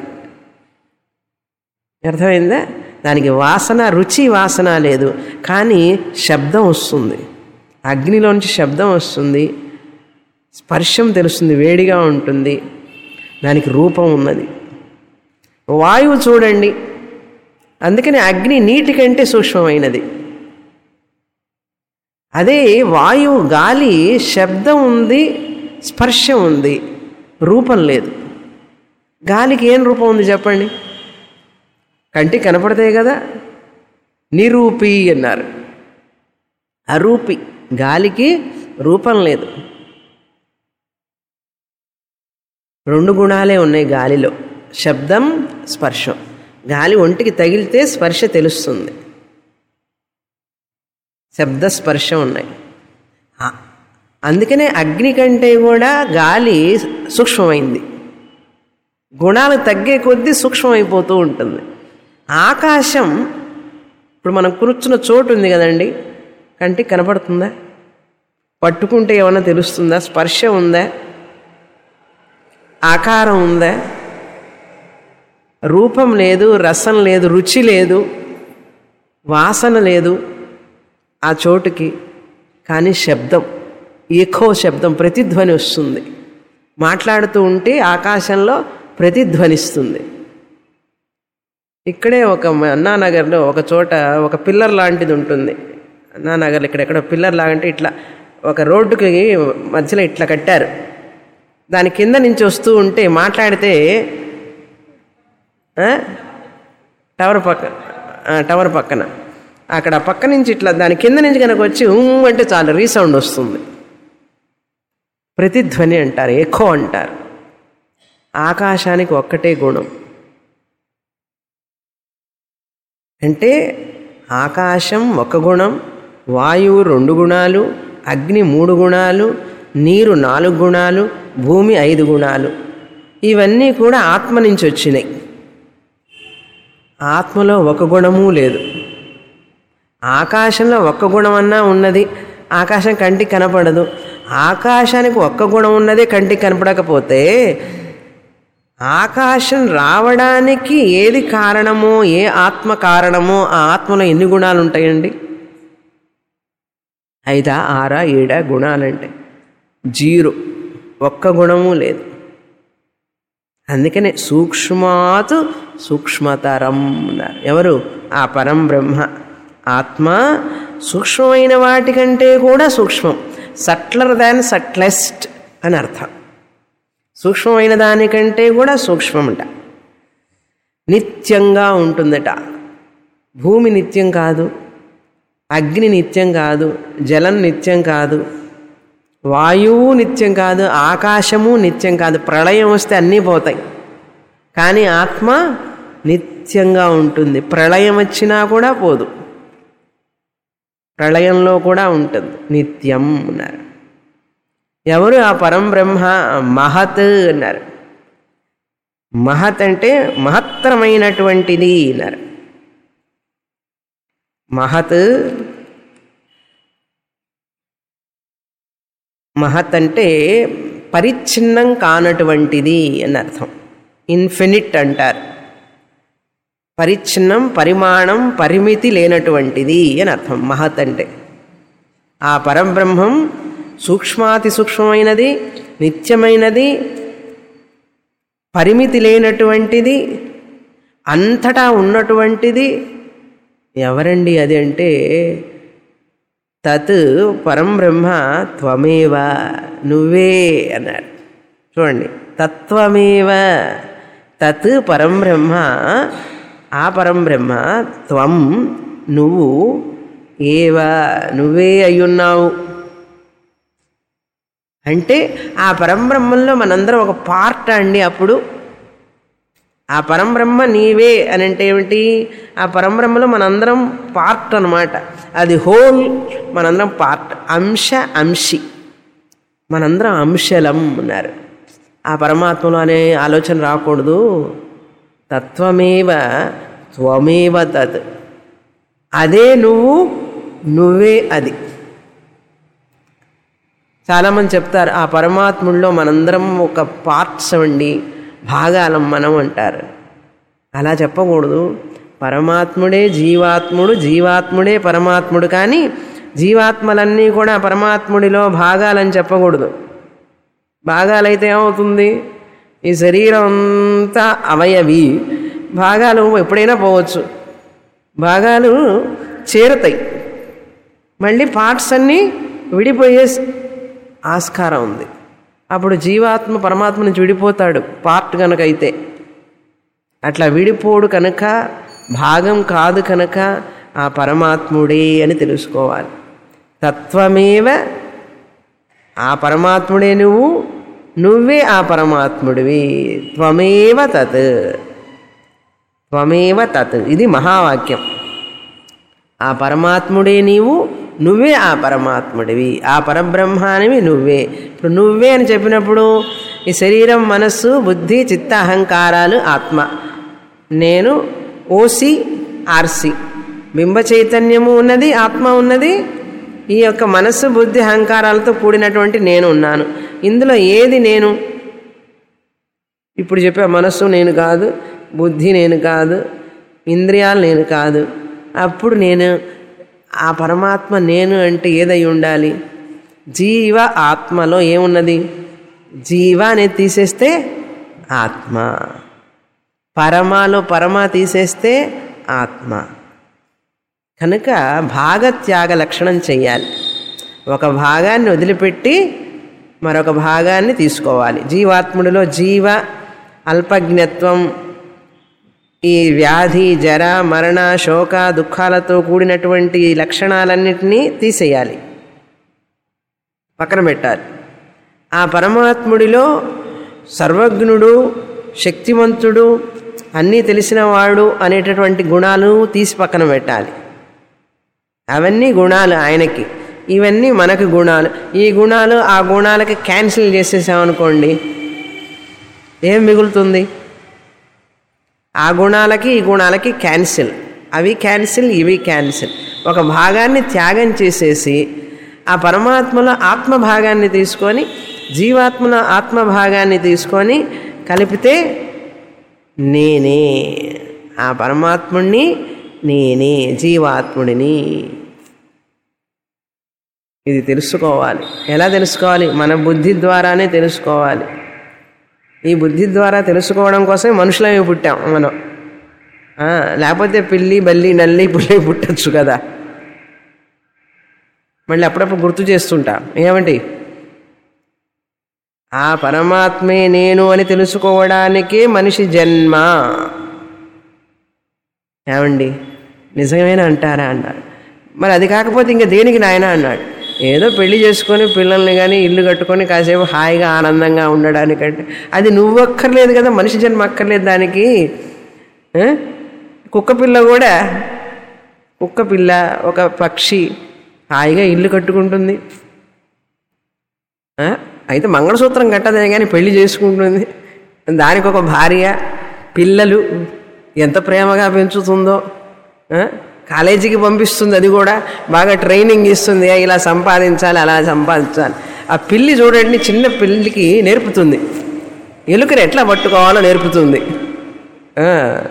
అర్థమైందా దానికి వాసన రుచి వాసన లేదు కానీ శబ్దం వస్తుంది అగ్నిలోంచి శబ్దం వస్తుంది స్పర్శం తెలుస్తుంది వేడిగా ఉంటుంది దానికి రూపం ఉన్నది వాయువు చూడండి అందుకని అగ్ని నీటి కంటే సూక్ష్మమైనది అదే వాయువు గాలి శబ్దం ఉంది స్పర్శ ఉంది రూపం లేదు గాలికి ఏం రూపం ఉంది చెప్పండి కంటికి కనపడతాయి కదా నిరూపి అన్నారు అరూపి గాలికి రూపం లేదు రెండు గుణాలే ఉన్నాయి గాలిలో శబ్దం స్పర్శం గాలి ఒంటికి తగిలితే స్పర్శ తెలుస్తుంది శబ్ద స్పర్శ ఉన్నాయి ఆ- అందుకనే అగ్ని కంటే కూడా గాలి సూక్ష్మమైంది గుణాలు తగ్గే కొద్దీ సూక్ష్మమైపోతూ ఉంటుంది ఆకాశం ఇప్పుడు మనం కూర్చున్న చోటు ఉంది కదండి కంటికి కనపడుతుందా పట్టుకుంటే ఏమన్నా తెలుస్తుందా స్పర్శ ఉందా ఆకారం ఉందా రూపం లేదు రసం లేదు రుచి లేదు వాసన లేదు ఆ చోటుకి కానీ శబ్దం ఏకో శబ్దం ప్రతిధ్వని వస్తుంది మాట్లాడుతూ ఉంటే ఆకాశంలో ప్రతిధ్వనిస్తుంది ఇక్కడే ఒక మ- అన్నానగర్లో ఒక చోట ఒక పిల్లర్ లాంటిది ఉంటుంది అన్నానగర్లో ఇక్కడెక్కడ పిల్లర్ లాగంటే ఇట్లా ఒక రోడ్డుకి మధ్యలో ఇట్లా కట్టారు దాని కింద నుంచి వస్తూ ఉంటే మాట్లాడితే ఆ? టవర్ పక్కన ఆ, టవర్ పక్కన అక్కడ పక్క నుంచి ఇట్లా దాని కింద నుంచి కనుక వచ్చి ఊ అంటే చాలు రీసౌండ్ వస్తుంది ప్రతిధ్వని అంటారు ఎఖో అంటారు ఆకాశానికి ఒక్కటే గుణం అంటే ఆకాశం ఒక గుణం వాయువు రెండు గుణాలు అగ్ని మూడు గుణాలు నీరు నాలుగు గుణాలు భూమి ఐదు గుణాలు ఇవన్నీ కూడా ఆత్మ నుంచి వచ్చినాయి ఆత్మలో ఒక గుణము లేదు ఆకాశంలో ఒక్క గుణం అన్నా ఉన్నది ఆకాశం కంటికి కనపడదు ఆకాశానికి ఒక్క గుణం ఉన్నదే కంటికి కనపడకపోతే ఆకాశం రావడానికి ఏది కారణమో ఏ ఆత్మ కారణమో ఆ ఆత్మలో ఎన్ని గుణాలు ఉంటాయండి ఐదా ఆరా ఏడా గుణాలంటే జీరో ఒక్క గుణము లేదు అందుకనే సూక్ష్మాత్ సూక్ష్మతరం అన్నారు ఎవరు ఆ పరం బ్రహ్మ ఆత్మ సూక్ష్మమైన వాటికంటే కూడా సూక్ష్మం సట్లర్ దాన్ సట్లెస్ట్ అని అర్థం సూక్ష్మమైన దానికంటే కూడా సూక్ష్మమట నిత్యంగా ఉంటుందట భూమి నిత్యం కాదు అగ్ని నిత్యం కాదు జలం నిత్యం కాదు వాయువు నిత్యం కాదు ఆకాశము నిత్యం కాదు ప్రళయం వస్తే అన్నీ పోతాయి కానీ ఆత్మ నిత్యంగా ఉంటుంది ప్రళయం వచ్చినా కూడా పోదు ప్రళయంలో కూడా ఉంటుంది నిత్యం అన్నారు ఎవరు ఆ పరం బ్రహ్మ మహత్ అన్నారు మహత్ అంటే మహత్తరమైనటువంటిది అన్నారు మహత్ మహత్ అంటే పరిచ్ఛిన్నం కానటువంటిది అని అర్థం ఇన్ఫినిట్ అంటారు పరిచ్ఛిన్నం పరిమాణం పరిమితి లేనటువంటిది అని అర్థం మహత్ అంటే ఆ పరబ్రహ్మం సూక్ష్మాతి సూక్ష్మమైనది నిత్యమైనది పరిమితి లేనటువంటిది అంతటా ఉన్నటువంటిది ఎవరండి అది అంటే తత్ పరం బ్రహ్మ త్వమేవ నువ్వే అన్నారు చూడండి తత్వమేవ తత్ పరం బ్రహ్మ ఆ పరం బ్రహ్మ త్వం నువ్వు ఏవ నువ్వే అయ్యున్నావు అంటే ఆ పరంబ్రహ్మంలో మనందరం ఒక పార్ట్ అండి అప్పుడు ఆ పరంబ్రహ్మ నీవే అని అంటే ఏమిటి ఆ పరంబ్రహ్మలో మనందరం పార్ట్ అనమాట అది హోల్ మనందరం పార్ట్ అంశ అంశి మనందరం అంశలం అన్నారు ఆ పరమాత్మలో అనే ఆలోచన రాకూడదు తత్వమేవ త్వమేవ తత్ అదే నువ్వు నువ్వే అది చాలామంది చెప్తారు ఆ పరమాత్ముల్లో మనందరం ఒక పార్ట్స్ అండి భాగాలం మనం అంటారు అలా చెప్పకూడదు పరమాత్ముడే జీవాత్ముడు జీవాత్ముడే పరమాత్ముడు కానీ జీవాత్మలన్నీ కూడా పరమాత్ముడిలో భాగాలని చెప్పకూడదు భాగాలైతే ఏమవుతుంది ఈ శరీరం అంతా అవయవి భాగాలు ఎప్పుడైనా పోవచ్చు భాగాలు చేరుతాయి మళ్ళీ పార్ట్స్ అన్నీ విడిపోయే ఆస్కారం ఉంది అప్పుడు జీవాత్మ పరమాత్మ నుంచి విడిపోతాడు పార్ట్ కనుక అయితే అట్లా విడిపోడు కనుక భాగం కాదు కనుక ఆ పరమాత్ముడే అని తెలుసుకోవాలి తత్వమేవ ఆ పరమాత్ముడే నువ్వు నువ్వే ఆ పరమాత్ముడివి త్వమేవ తత్ త్వమేవ తత్ ఇది మహావాక్యం ఆ పరమాత్ముడే నీవు నువ్వే ఆ పరమాత్ముడివి ఆ పరబ్రహ్మానివి నువ్వే ఇప్పుడు నువ్వే అని చెప్పినప్పుడు ఈ శరీరం మనస్సు బుద్ధి చిత్త అహంకారాలు ఆత్మ నేను ఓసి ఆర్సి బింబ చైతన్యము ఉన్నది ఆత్మ ఉన్నది ఈ యొక్క మనస్సు బుద్ధి అహంకారాలతో కూడినటువంటి నేను ఉన్నాను ఇందులో ఏది నేను ఇప్పుడు చెప్పే మనస్సు నేను కాదు బుద్ధి నేను కాదు ఇంద్రియాలు నేను కాదు అప్పుడు నేను ఆ పరమాత్మ నేను అంటే ఏదై ఉండాలి జీవ ఆత్మలో ఏమున్నది జీవ అనేది తీసేస్తే ఆత్మ పరమాలో పరమ తీసేస్తే ఆత్మ కనుక భాగత్యాగ లక్షణం చెయ్యాలి ఒక భాగాన్ని వదిలిపెట్టి మరొక భాగాన్ని తీసుకోవాలి జీవాత్ముడిలో జీవ అల్పజ్ఞత్వం ఈ వ్యాధి జర మరణ శోక దుఃఖాలతో కూడినటువంటి లక్షణాలన్నింటినీ తీసేయాలి పక్కన పెట్టాలి ఆ పరమాత్ముడిలో సర్వజ్ఞుడు శక్తివంతుడు అన్నీ తెలిసినవాడు అనేటటువంటి గుణాలు తీసి పక్కన పెట్టాలి అవన్నీ గుణాలు ఆయనకి ఇవన్నీ మనకు గుణాలు ఈ గుణాలు ఆ గుణాలకి క్యాన్సిల్ చేసేసామనుకోండి ఏం మిగులుతుంది ఆ గుణాలకి ఈ గుణాలకి క్యాన్సిల్ అవి క్యాన్సిల్ ఇవి క్యాన్సిల్ ఒక భాగాన్ని త్యాగం చేసేసి ఆ పరమాత్మలో ఆత్మ భాగాన్ని తీసుకొని జీవాత్మలో ఆత్మ భాగాన్ని తీసుకొని కలిపితే నేనే ఆ పరమాత్ముడిని నేనే జీవాత్ముడిని ఇది తెలుసుకోవాలి ఎలా తెలుసుకోవాలి మన బుద్ధి ద్వారానే తెలుసుకోవాలి ఈ బుద్ధి ద్వారా తెలుసుకోవడం కోసమే మనుషులమే పుట్టాం మనం ఆ, లేకపోతే పిల్లి బల్లి నల్లి పుల్లి పుట్టచ్చు కదా మళ్ళీ అప్పుడప్పుడు గుర్తు చేస్తుంటా ఏమండి ఆ పరమాత్మే నేను అని తెలుసుకోవడానికే మనిషి జన్మ ఏమండి నిజమేనా అంటారా అన్నారు మరి అది కాకపోతే ఇంకా దేనికి నాయన అన్నాడు ఏదో పెళ్లి చేసుకొని పిల్లల్ని కానీ ఇల్లు కట్టుకొని కాసేపు హాయిగా ఆనందంగా ఉండడానికంటే అది నువ్వు అక్కర్లేదు కదా మనిషి జన్మ అక్కర్లేదు దానికి ఆ? కుక్క పిల్ల కూడా కుక్క పిల్ల ఒక పక్షి హాయిగా ఇల్లు కట్టుకుంటుంది ఆ? అయితే మంగళసూత్రం కట్టదే కానీ పెళ్లి చేసుకుంటుంది దానికి ఒక భార్య పిల్లలు ఎంత ప్రేమగా పెంచుతుందో ఆ? కాలేజీకి పంపిస్తుంది అది కూడా బాగా ట్రైనింగ్ ఇస్తుంది ఇలా సంపాదించాలి అలా సంపాదించాలి ఆ పిల్లి చూడండి చిన్న పిల్లికి నేర్పుతుంది ఎలుకని ఎట్లా పట్టుకోవాలో నేర్పుతుంది ఆ.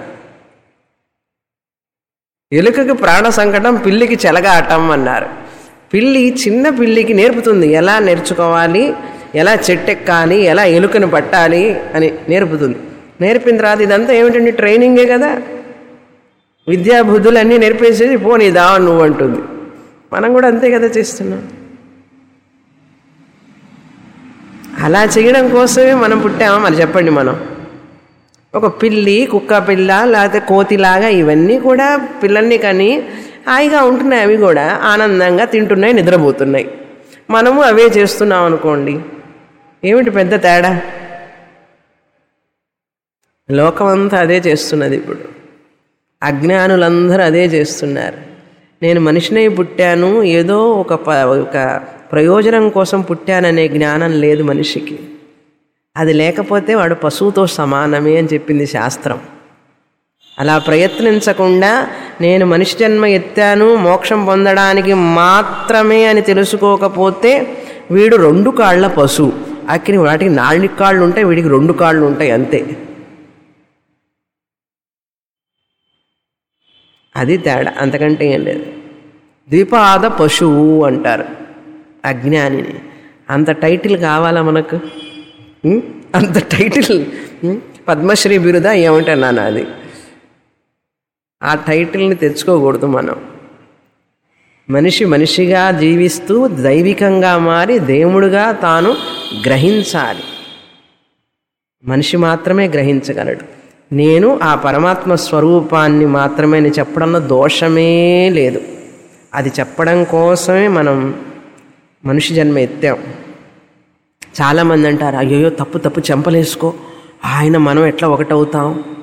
ఎలుకకి ప్రాణ సంకటం పిల్లికి చెలగాటం అన్నారు పిల్లి చిన్న పిల్లికి నేర్పుతుంది ఎలా నేర్చుకోవాలి ఎలా చెట్టెక్కాలి ఎలా ఎలుకను పట్టాలి అని నేర్పుతుంది నేర్పిన తర్వాత ఇదంతా ఏమిటండి ట్రైనింగే కదా విద్యా బుద్ధులన్నీ నేర్పేసేది పోనీ దావ నువ్వు అంటుంది మనం కూడా అంతే కదా చేస్తున్నాం అలా చేయడం కోసమే మనం పుట్టామా మరి చెప్పండి మనం ఒక పిల్లి కుక్క పిల్ల లేకపోతే కోతిలాగా ఇవన్నీ కూడా పిల్లల్ని కానీ హాయిగా ఉంటున్నాయి అవి కూడా ఆనందంగా తింటున్నాయి నిద్రపోతున్నాయి మనము అవే చేస్తున్నాం అనుకోండి ఏమిటి పెద్ద తేడా లోకమంతా అదే చేస్తున్నది ఇప్పుడు అజ్ఞానులందరూ అదే చేస్తున్నారు నేను మనిషినై పుట్టాను ఏదో ఒక ప ఒక ప్రయోజనం కోసం పుట్టాననే జ్ఞానం లేదు మనిషికి అది లేకపోతే వాడు పశువుతో సమానమే అని చెప్పింది శాస్త్రం అలా ప్రయత్నించకుండా నేను మనిషి జన్మ ఎత్తాను మోక్షం పొందడానికి మాత్రమే అని తెలుసుకోకపోతే వీడు రెండు కాళ్ళ పశువు అక్కిని వాటికి నాలుగు కాళ్ళు ఉంటాయి వీడికి రెండు కాళ్ళు ఉంటాయి అంతే అది తేడా అంతకంటే ఏం లేదు ద్విపాద పశువు అంటారు అజ్ఞానిని అంత టైటిల్ కావాలా మనకు ఉం? అంత టైటిల్ ఉం? పద్మశ్రీ బిరుదా ఏమంటున్నాను అది ఆ టైటిల్ని తెచ్చుకోకూడదు మనం మనిషి మనిషిగా జీవిస్తూ దైవికంగా మారి దేవుడుగా తాను గ్రహించాలి మనిషి మాత్రమే గ్రహించగలడు నేను ఆ పరమాత్మ స్వరూపాన్ని మాత్రమే అని చెప్పడంలో దోషమే లేదు అది చెప్పడం కోసమే మనం మనిషి జన్మ ఎత్తాం చాలామంది అంటారు అయ్యో తప్పు తప్పు చెంపలేసుకో ఆయన మనం ఎట్లా ఒకటవుతాం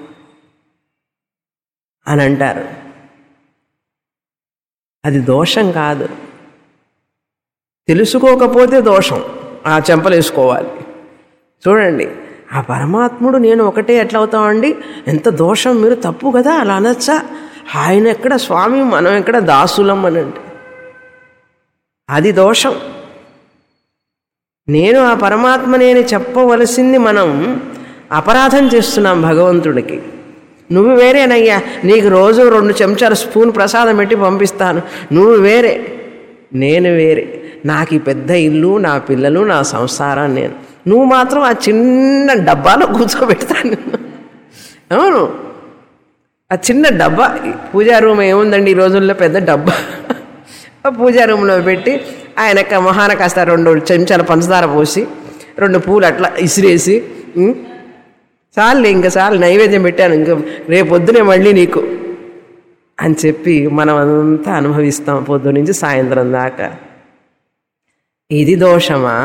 అని అంటారు అది దోషం కాదు తెలుసుకోకపోతే దోషం ఆ చెంపలేసుకోవాలి చూడండి ఆ పరమాత్ముడు నేను ఒకటే ఎట్లా అవుతామండి ఎంత దోషం మీరు తప్పు కదా అలా అనొచ్చా ఆయన ఎక్కడ స్వామి మనం ఎక్కడ దాసులం అని అంటే అది దోషం నేను ఆ పరమాత్మ నేను చెప్పవలసింది మనం అపరాధం చేస్తున్నాం భగవంతుడికి నువ్వు వేరేనయ్యా నీకు రోజు రెండు చెంచాల స్పూన్ ప్రసాదం పెట్టి పంపిస్తాను నువ్వు వేరే నేను వేరే నాకు ఈ పెద్ద ఇల్లు నా పిల్లలు నా సంసారం నేను నువ్వు మాత్రం ఆ చిన్న డబ్బాలో కూర్చోబెడతాను అవును ఆ చిన్న డబ్బా పూజా రూమ్ ఏముందండి ఈ రోజుల్లో పెద్ద డబ్బా ఆ పూజా రూమ్లో పెట్టి ఆయన యొక్క మొహాన కాస్త రెండు చెంచాల పంచదార పోసి రెండు పూలు అట్లా ఇసిరేసి ఉం? చాలు ఇంకా చాలు నైవేద్యం పెట్టాను ఇంక రేపు పొద్దునే మళ్ళీ నీకు అని చెప్పి మనం అంతా అనుభవిస్తాం పొద్దు నుంచి సాయంత్రం దాకా ఇది దోషమా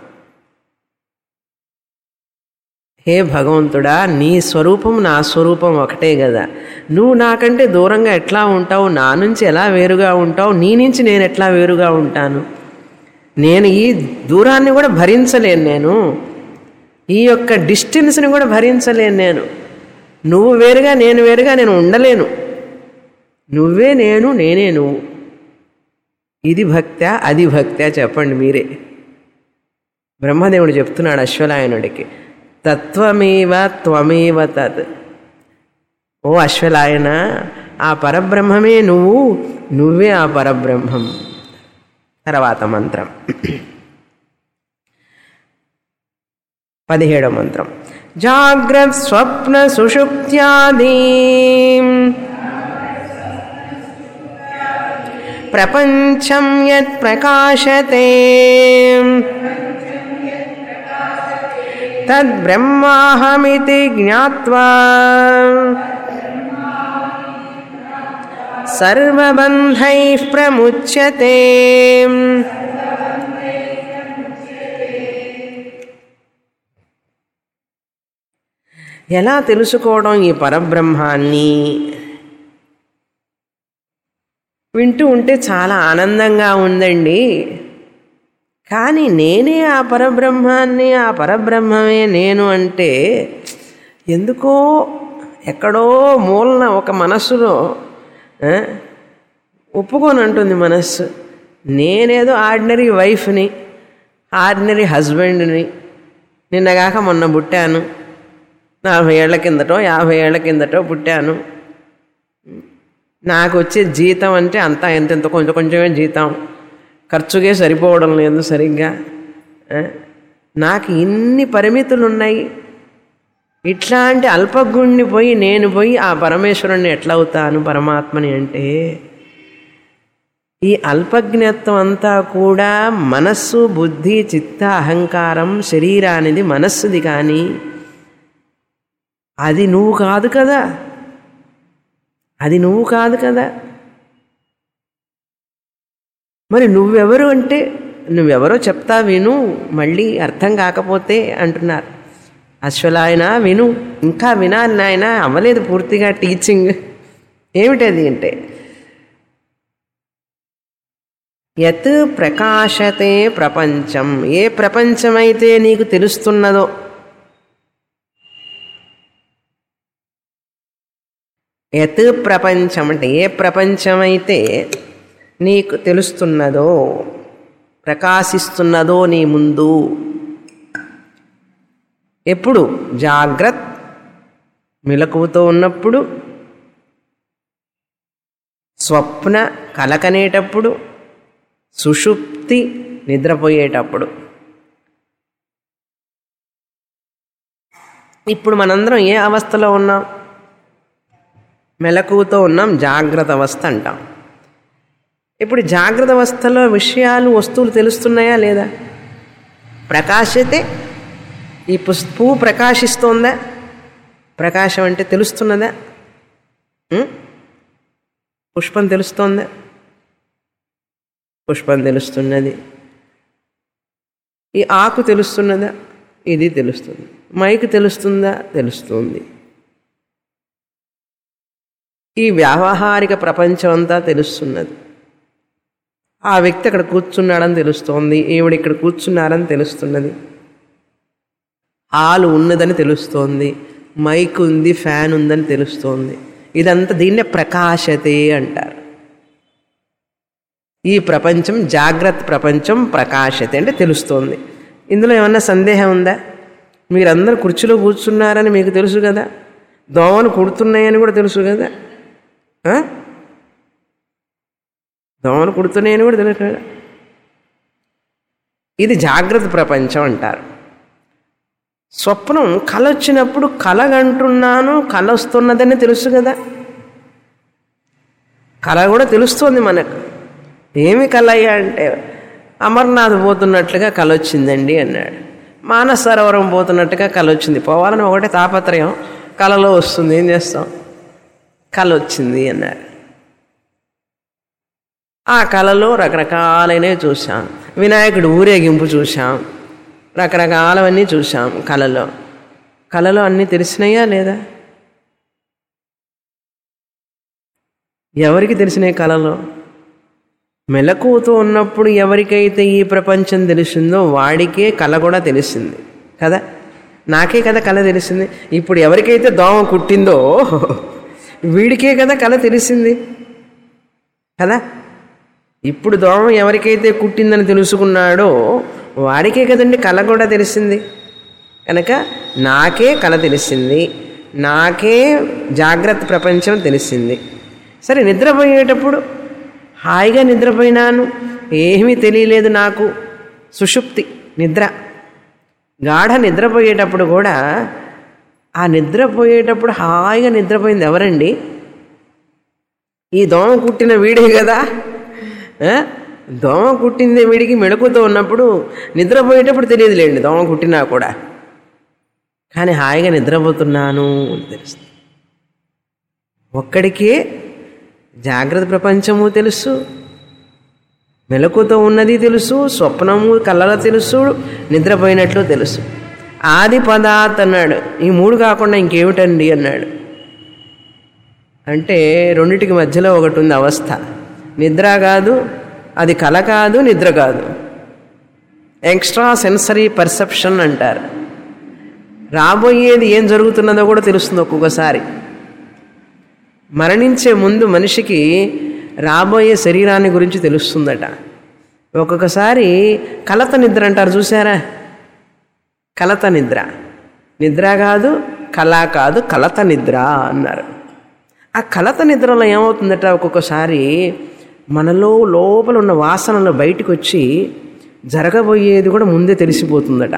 హే భగవంతుడా నీ స్వరూపం నా స్వరూపం ఒకటే కదా నువ్వు నాకంటే దూరంగా ఎట్లా ఉంటావు నా నుంచి ఎలా వేరుగా ఉంటావు నీ నుంచి నేను ఎట్లా వేరుగా ఉంటాను నేను ఈ దూరాన్ని కూడా భరించలేను నేను ఈ యొక్క డిస్టెన్స్ని కూడా భరించలేను నేను నువ్వు వేరుగా నేను వేరుగా నేను ఉండలేను నువ్వే నేను నేనే నువ్వు ఇది భక్త్యా అది భక్త్యా చెప్పండి మీరే బ్రహ్మదేవుడు చెప్తున్నాడు అశ్వలాయనుడికి తత్వమేవ త్వమేవ తత్ ఓ అశ్వలాయన ఆ పరబ్రహ్మమే నువ్వు నువ్వే ఆ పరబ్రహ్మం తర్వాత మంత్రం పదిహేడవ మంత్రం జాగ్రత్ స్వప్న సుషుప్త్యాదీ ప్రపంచం యత్ ప్రకాశతే తద్బ్రహ్మాహమితి జ్ఞాత్వా సర్వబంధైః ప్రముచ్యతే ఎలా తెలుసుకోవడం ఈ పరబ్రహ్మాన్ని వింటూ ఉంటే చాలా ఆనందంగా ఉందండి కానీ నేనే ఆ పరబ్రహ్మాన్ని ఆ పరబ్రహ్మమే నేను అంటే ఎందుకో ఎక్కడో మూలన ఒక మనస్సులో ఆ, ఒప్పుకొని అంటుంది మనస్సు నేనేదో ఆర్డినరీ వైఫ్ని ఆర్డినరీ హస్బెండ్ని నిన్నగాక మొన్న పుట్టాను నలభై ఏళ్ల కిందటో యాభై ఏళ్ల కిందటో పుట్టాను నాకు వచ్చే జీతం అంటే అంతా ఎంత ఎంత కొంచెం కొంచెమే జీతం ఖర్చుకే సరిపోవడం లేదు సరిగ్గా ఆ? నాకు ఇన్ని పరిమితులు ఉన్నాయి ఇట్లాంటి అల్పగుణ్ణి పోయి నేను పోయి ఆ పరమేశ్వరుణ్ణి ఎట్లా అవుతాను పరమాత్మని అంటే ఈ అల్పజ్ఞత్వం అంతా కూడా మనస్సు బుద్ధి చిత్త అహంకారం శరీరానిది మనస్సుది కానీ అది నువ్వు కాదు కదా అది నువ్వు కాదు కదా మరి నువ్వెవరు అంటే నువ్వెవరో చెప్తా విను మళ్ళీ అర్థం కాకపోతే అంటున్నారు అశ్వలాయన విను ఇంకా వినాలి నాయన అవ్వలేదు పూర్తిగా టీచింగ్ ఏమిటది అంటే యత్ ప్రకాశతే ప్రపంచం ఏ ప్రపంచమైతే నీకు తెలుస్తున్నదో యత్ ప్రపంచం అంటే ఏ ప్రపంచమైతే నీకు తెలుస్తున్నదో ప్రకాశిస్తున్నదో నీ ముందు ఎప్పుడు జాగ్రత్త మెలకువతో ఉన్నప్పుడు స్వప్న కలకనేటప్పుడు సుషుప్తి నిద్రపోయేటప్పుడు ఇప్పుడు మనందరం ఏ అవస్థలో ఉన్నాం మెలకువతో ఉన్నాం జాగ్రత్త అవస్థ అంటాం ఇప్పుడు జాగ్రత్త అవస్థలో విషయాలు వస్తువులు తెలుస్తున్నాయా లేదా ప్రకాశతే ఈ పుస్ పువ్వు ప్రకాశిస్తోందా ప్రకాశం అంటే తెలుస్తున్నదా ఉం? పుష్పం తెలుస్తోందా పుష్పం తెలుస్తున్నది ఈ ఆకు తెలుస్తున్నదా ఇది తెలుస్తుంది మైకు తెలుస్తుందా తెలుస్తుంది ఈ వ్యావహారిక ప్రపంచం అంతా తెలుస్తున్నది ఆ వ్యక్తి అక్కడ కూర్చున్నాడని తెలుస్తోంది ఈవిడ ఇక్కడ కూర్చున్నారని తెలుస్తున్నది హాలు ఉన్నదని తెలుస్తోంది మైక్ ఉంది ఫ్యాన్ ఉందని తెలుస్తోంది ఇదంతా దీన్నే ప్రకాశతే అంటారు ఈ ప్రపంచం జాగ్రత్త ప్రపంచం ప్రకాశతే అంటే తెలుస్తోంది ఇందులో ఏమన్నా సందేహం ఉందా మీరందరూ కుర్చీలో కూర్చున్నారని మీకు తెలుసు కదా దోమలు కుడుతున్నాయని కూడా తెలుసు కదా ఆ? దోమలు కుడుతున్నాయని కూడా తెలుసు కదా ఇది జాగ్రత్త ప్రపంచం అంటారు స్వప్నం కల వచ్చినప్పుడు కలగంటున్నాను కల వస్తున్నదని తెలుసు కదా కళ కూడా తెలుస్తుంది మనకు ఏమి కళ అయ్యా అంటే అమర్నాథ్ పోతున్నట్లుగా కళ వచ్చిందండి అన్నాడు మానస సరోవరం పోతున్నట్టుగా కళ వచ్చింది పోవాలని ఒకటే తాపత్రయం కళలో వస్తుంది ఏం చేస్తాం కళ వచ్చింది అన్నారు ఆ కళలో రకరకాలైనవి చూసాం వినాయకుడు ఊరేగింపు చూసాం రకరకాలవన్నీ చూసాం కళలో కళలో అన్నీ తెలిసినాయా లేదా ఎవరికి తెలిసినాయి కళలో మెలకువతో ఉన్నప్పుడు ఎవరికైతే ఈ ప్రపంచం తెలిసిందో వాడికే కళ కూడా తెలిసింది కదా నాకే కదా కళ తెలిసింది ఇప్పుడు ఎవరికైతే దోమ కుట్టిందో వీడికే కదా కళ తెలిసింది కదా ఇప్పుడు దోమ ఎవరికైతే కుట్టిందని తెలుసుకున్నాడో వాడికే కదండి కళ కూడా తెలిసింది కనుక నాకే కళ తెలిసింది నాకే జాగ్రత్త ప్రపంచం తెలిసింది సరే నిద్రపోయేటప్పుడు హాయిగా నిద్రపోయినాను ఏమీ తెలియలేదు నాకు సుషుప్తి నిద్ర గాఢ నిద్రపోయేటప్పుడు కూడా ఆ నిద్రపోయేటప్పుడు హాయిగా నిద్రపోయింది ఎవరండి ఈ దోమ కుట్టిన వీడే కదా ఆ? దోమ కుట్టింది వీడికి మెడుకుతో ఉన్నప్పుడు నిద్రపోయేటప్పుడు తెలియదులేండి దోమ కుట్టినా కూడా కానీ హాయిగా నిద్రపోతున్నాను అని తెలుస్తుంది ఒక్కడికే జాగ్రత్త ప్రపంచము తెలుసు మెలకుతో ఉన్నది తెలుసు స్వప్నము కళ్ళలో తెలుసు నిద్రపోయినట్లు తెలుసు ఆది పదాత్ అన్నాడు ఈ మూడు కాకుండా ఇంకేమిటండి అన్నాడు అంటే రెండిటికి మధ్యలో ఒకటి ఉంది అవస్థ నిద్ర కాదు అది కల కాదు నిద్ర కాదు ఎక్స్ట్రా సెన్సరీ పర్సెప్షన్ అంటారు రాబోయేది ఏం జరుగుతున్నదో కూడా తెలుస్తుంది ఒక్కొక్కసారి మరణించే ముందు మనిషికి రాబోయే శరీరాన్ని గురించి తెలుస్తుందట ఒక్కొక్కసారి కలత నిద్ర అంటారు చూసారా కలత నిద్ర నిద్ర కాదు కళ కాదు కలత నిద్ర అన్నారు ఆ కలత నిద్రలో ఏమవుతుందట ఒక్కొక్కసారి మనలో లోపల ఉన్న వాసనలు బయటకు వచ్చి జరగబోయేది కూడా ముందే తెలిసిపోతుందట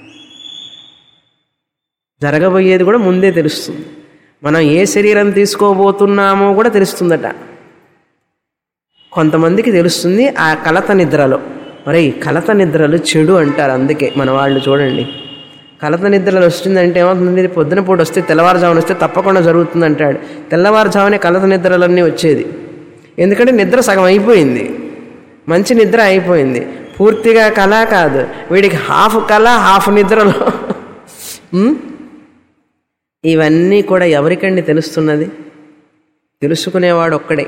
జరగబోయేది కూడా ముందే తెలుస్తుంది మనం ఏ శరీరం తీసుకోబోతున్నామో కూడా తెలుస్తుందట కొంతమందికి తెలుస్తుంది ఆ కలత నిద్రలో మరి కలత నిద్రలు చెడు అంటారు అందుకే మన వాళ్ళు చూడండి కలత నిద్రలు వస్తుందంటే ఏమవుతుంది పొద్దున పూట వస్తే తెల్లవారుజామున వస్తే తప్పకుండా జరుగుతుంది అంటాడు తెల్లవారుజామునే కలత నిద్రలన్నీ వచ్చేది ఎందుకంటే నిద్ర సగం అయిపోయింది మంచి నిద్ర అయిపోయింది పూర్తిగా కళ కాదు వీడికి హాఫ్ కళ హాఫ్ నిద్రలో ఉమ్? ఇవన్నీ కూడా ఎవరికండి తెలుస్తున్నది తెలుసుకునేవాడు ఒక్కడే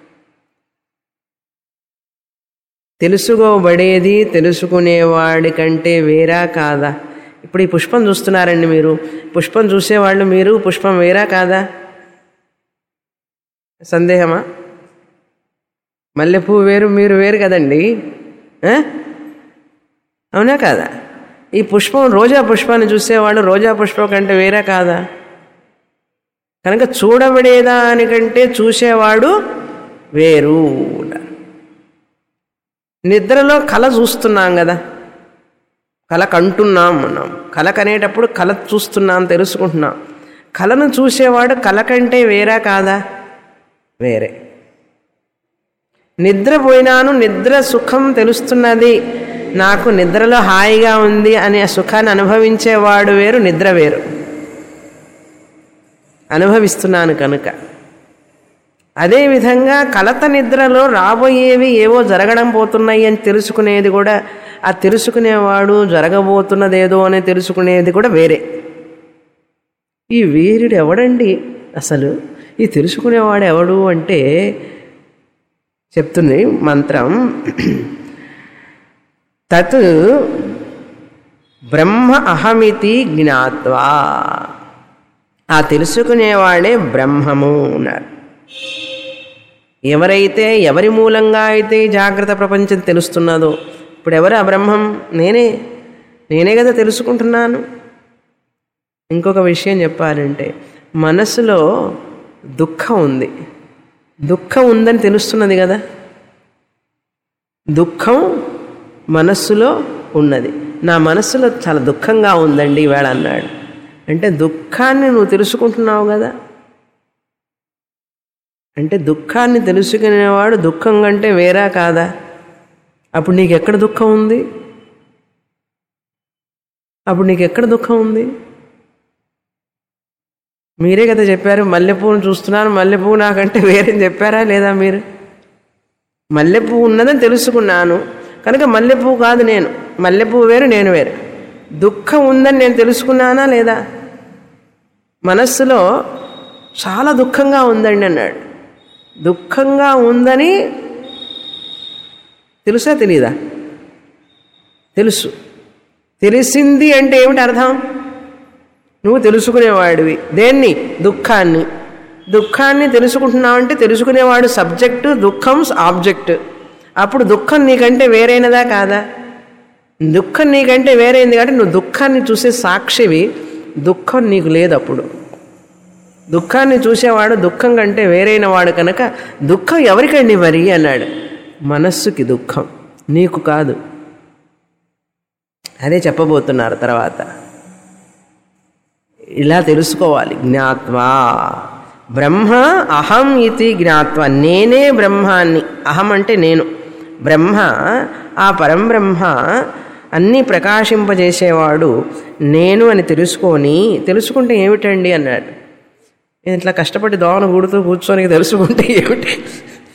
తెలుసుకోబడేది తెలుసుకునేవాడి కంటే వేరా కాదా ఇప్పుడు ఈ పుష్పం చూస్తున్నారండి మీరు పుష్పం చూసేవాళ్ళు మీరు పుష్పం వేరా కాదా సందేహమా మల్లెపూ వేరు మీరు వేరు కదండి ఆ? అవునా కాదా ఈ పుష్పం రోజా పుష్పాన్ని చూసేవాడు రోజా పుష్పం కంటే వేరే కాదా కనుక చూడబడేదానికంటే చూసేవాడు వేరు అన్నారు. నిద్రలో కళ చూస్తున్నాం కదా కళ కంటున్నాం అన్నాం కళ కనేటప్పుడు కళ చూస్తున్నాం తెలుసుకుంటున్నాం కళను చూసేవాడు కళ కంటే వేరా కాదా వేరే నిద్రపోయినాను నిద్ర సుఖం తెలుస్తున్నది నాకు నిద్రలో హాయిగా ఉంది అనే సుఖాన్ని అనుభవించేవాడు వేరు నిద్ర వేరు అనుభవిస్తున్నాను కనుక అదేవిధంగా కలత నిద్రలో రాబోయేవి ఏవో జరగడం పోతున్నాయి అని తెలుసుకునేది కూడా ఆ తెలుసుకునేవాడు జరగబోతున్నదేదో అని తెలుసుకునేది కూడా వేరే ఈ వీరుడు ఎవడండి అసలు ఈ తెలుసుకునేవాడు ఎవడు అంటే చెప్తుంది మంత్రం తత్ బ్రహ్మ అహమితి జ్ఞాత్వా ఆ తెలుసుకునేవాడే బ్రహ్మము అన్నారు ఎవరైతే ఎవరి మూలంగా అయితే ఈ జాగ్రత్త ప్రపంచం తెలుస్తున్నదో ఇప్పుడు ఎవరు ఆ బ్రహ్మం నేనే నేనే కదా తెలుసుకుంటున్నాను ఇంకొక విషయం చెప్పాలంటే మనసులో దుఃఖం ఉంది దుఃఖం ఉందని తెలుస్తున్నది కదా దుఃఖం మనస్సులో ఉన్నది నా మనస్సులో చాలా దుఃఖంగా ఉందండి ఈవేళ అన్నాడు అంటే దుఃఖాన్ని నువ్వు తెలుసుకుంటున్నావు కదా అంటే దుఃఖాన్ని తెలుసుకునేవాడు దుఃఖం కంటే వేరా కాదా అప్పుడు నీకు ఎక్కడ దుఃఖం ఉంది అప్పుడు నీకు ఎక్కడ దుఃఖం ఉంది మీరే కదా చెప్పారు మల్లెపూను చూస్తున్నాను మల్లెపువ్వు నాకంటే వేరే చెప్పారా లేదా మీరు మల్లెపువ్వు ఉన్నదని తెలుసుకున్నాను కనుక మల్లెపువ్వు కాదు నేను మల్లెపువ్వు వేరు నేను వేరు దుఃఖం ఉందని నేను తెలుసుకున్నానా లేదా మనస్సులో చాలా దుఃఖంగా ఉందండి అన్నాడు దుఃఖంగా ఉందని తెలుసా తెలీదా తెలుసు తెలిసింది అంటే ఏమిటి అర్థం నువ్వు తెలుసుకునేవాడివి దేన్ని దుఃఖాన్ని దుఃఖాన్ని తెలుసుకుంటున్నావంటే తెలుసుకునేవాడు సబ్జెక్టు దుఃఖం ఆబ్జెక్ట్ అప్పుడు దుఃఖం నీకంటే వేరైనదా కాదా దుఃఖం నీకంటే వేరైంది కాబట్టి నువ్వు దుఃఖాన్ని చూసే సాక్షివి దుఃఖం నీకు లేదు అప్పుడు దుఃఖాన్ని చూసేవాడు దుఃఖం కంటే వేరైన వాడు కనుక దుఃఖం ఎవరికండి మరి అన్నాడు మనస్సుకి దుఃఖం నీకు కాదు అదే చెప్పబోతున్నారు తర్వాత ఇలా తెలుసుకోవాలి జ్ఞాత్వా బ్రహ్మ అహం ఇది జ్ఞాత్వ నేనే బ్రహ్మాన్ని అహం అంటే నేను బ్రహ్మ ఆ పరంబ్రహ్మ అన్నీ ప్రకాశింపజేసేవాడు నేను అని తెలుసుకొని తెలుసుకుంటే ఏమిటండి అన్నాడు నేను ఇట్లా కష్టపడి దోమను కూడుతూ కూర్చొని తెలుసుకుంటే ఏమిటి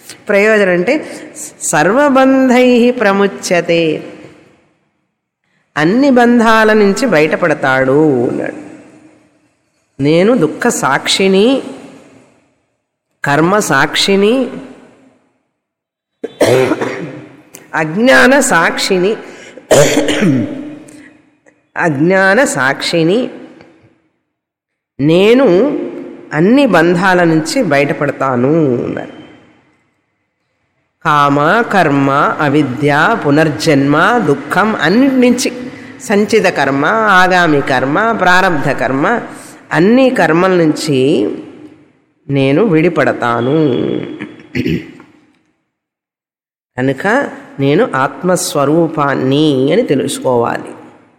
ప్రయోజనం అంటే సర్వబంధై ప్రముచ్యతే అన్ని బంధాల నుంచి బయటపడతాడు అన్నాడు నేను దుఃఖ సాక్షిని కర్మ సాక్షిని అజ్ఞాన సాక్షిని అజ్ఞాన సాక్షిని నేను అన్ని బంధాల నుంచి బయటపడతాను అన్నారు కామ కర్మ అవిద్య పునర్జన్మ దుఃఖం అన్నిటి నుంచి సంచిత కర్మ ఆగామి కర్మ ప్రారంధ కర్మ అన్ని కర్మల నుంచి నేను విడిపడతాను కనుక నేను ఆత్మస్వరూపాన్ని అని తెలుసుకోవాలి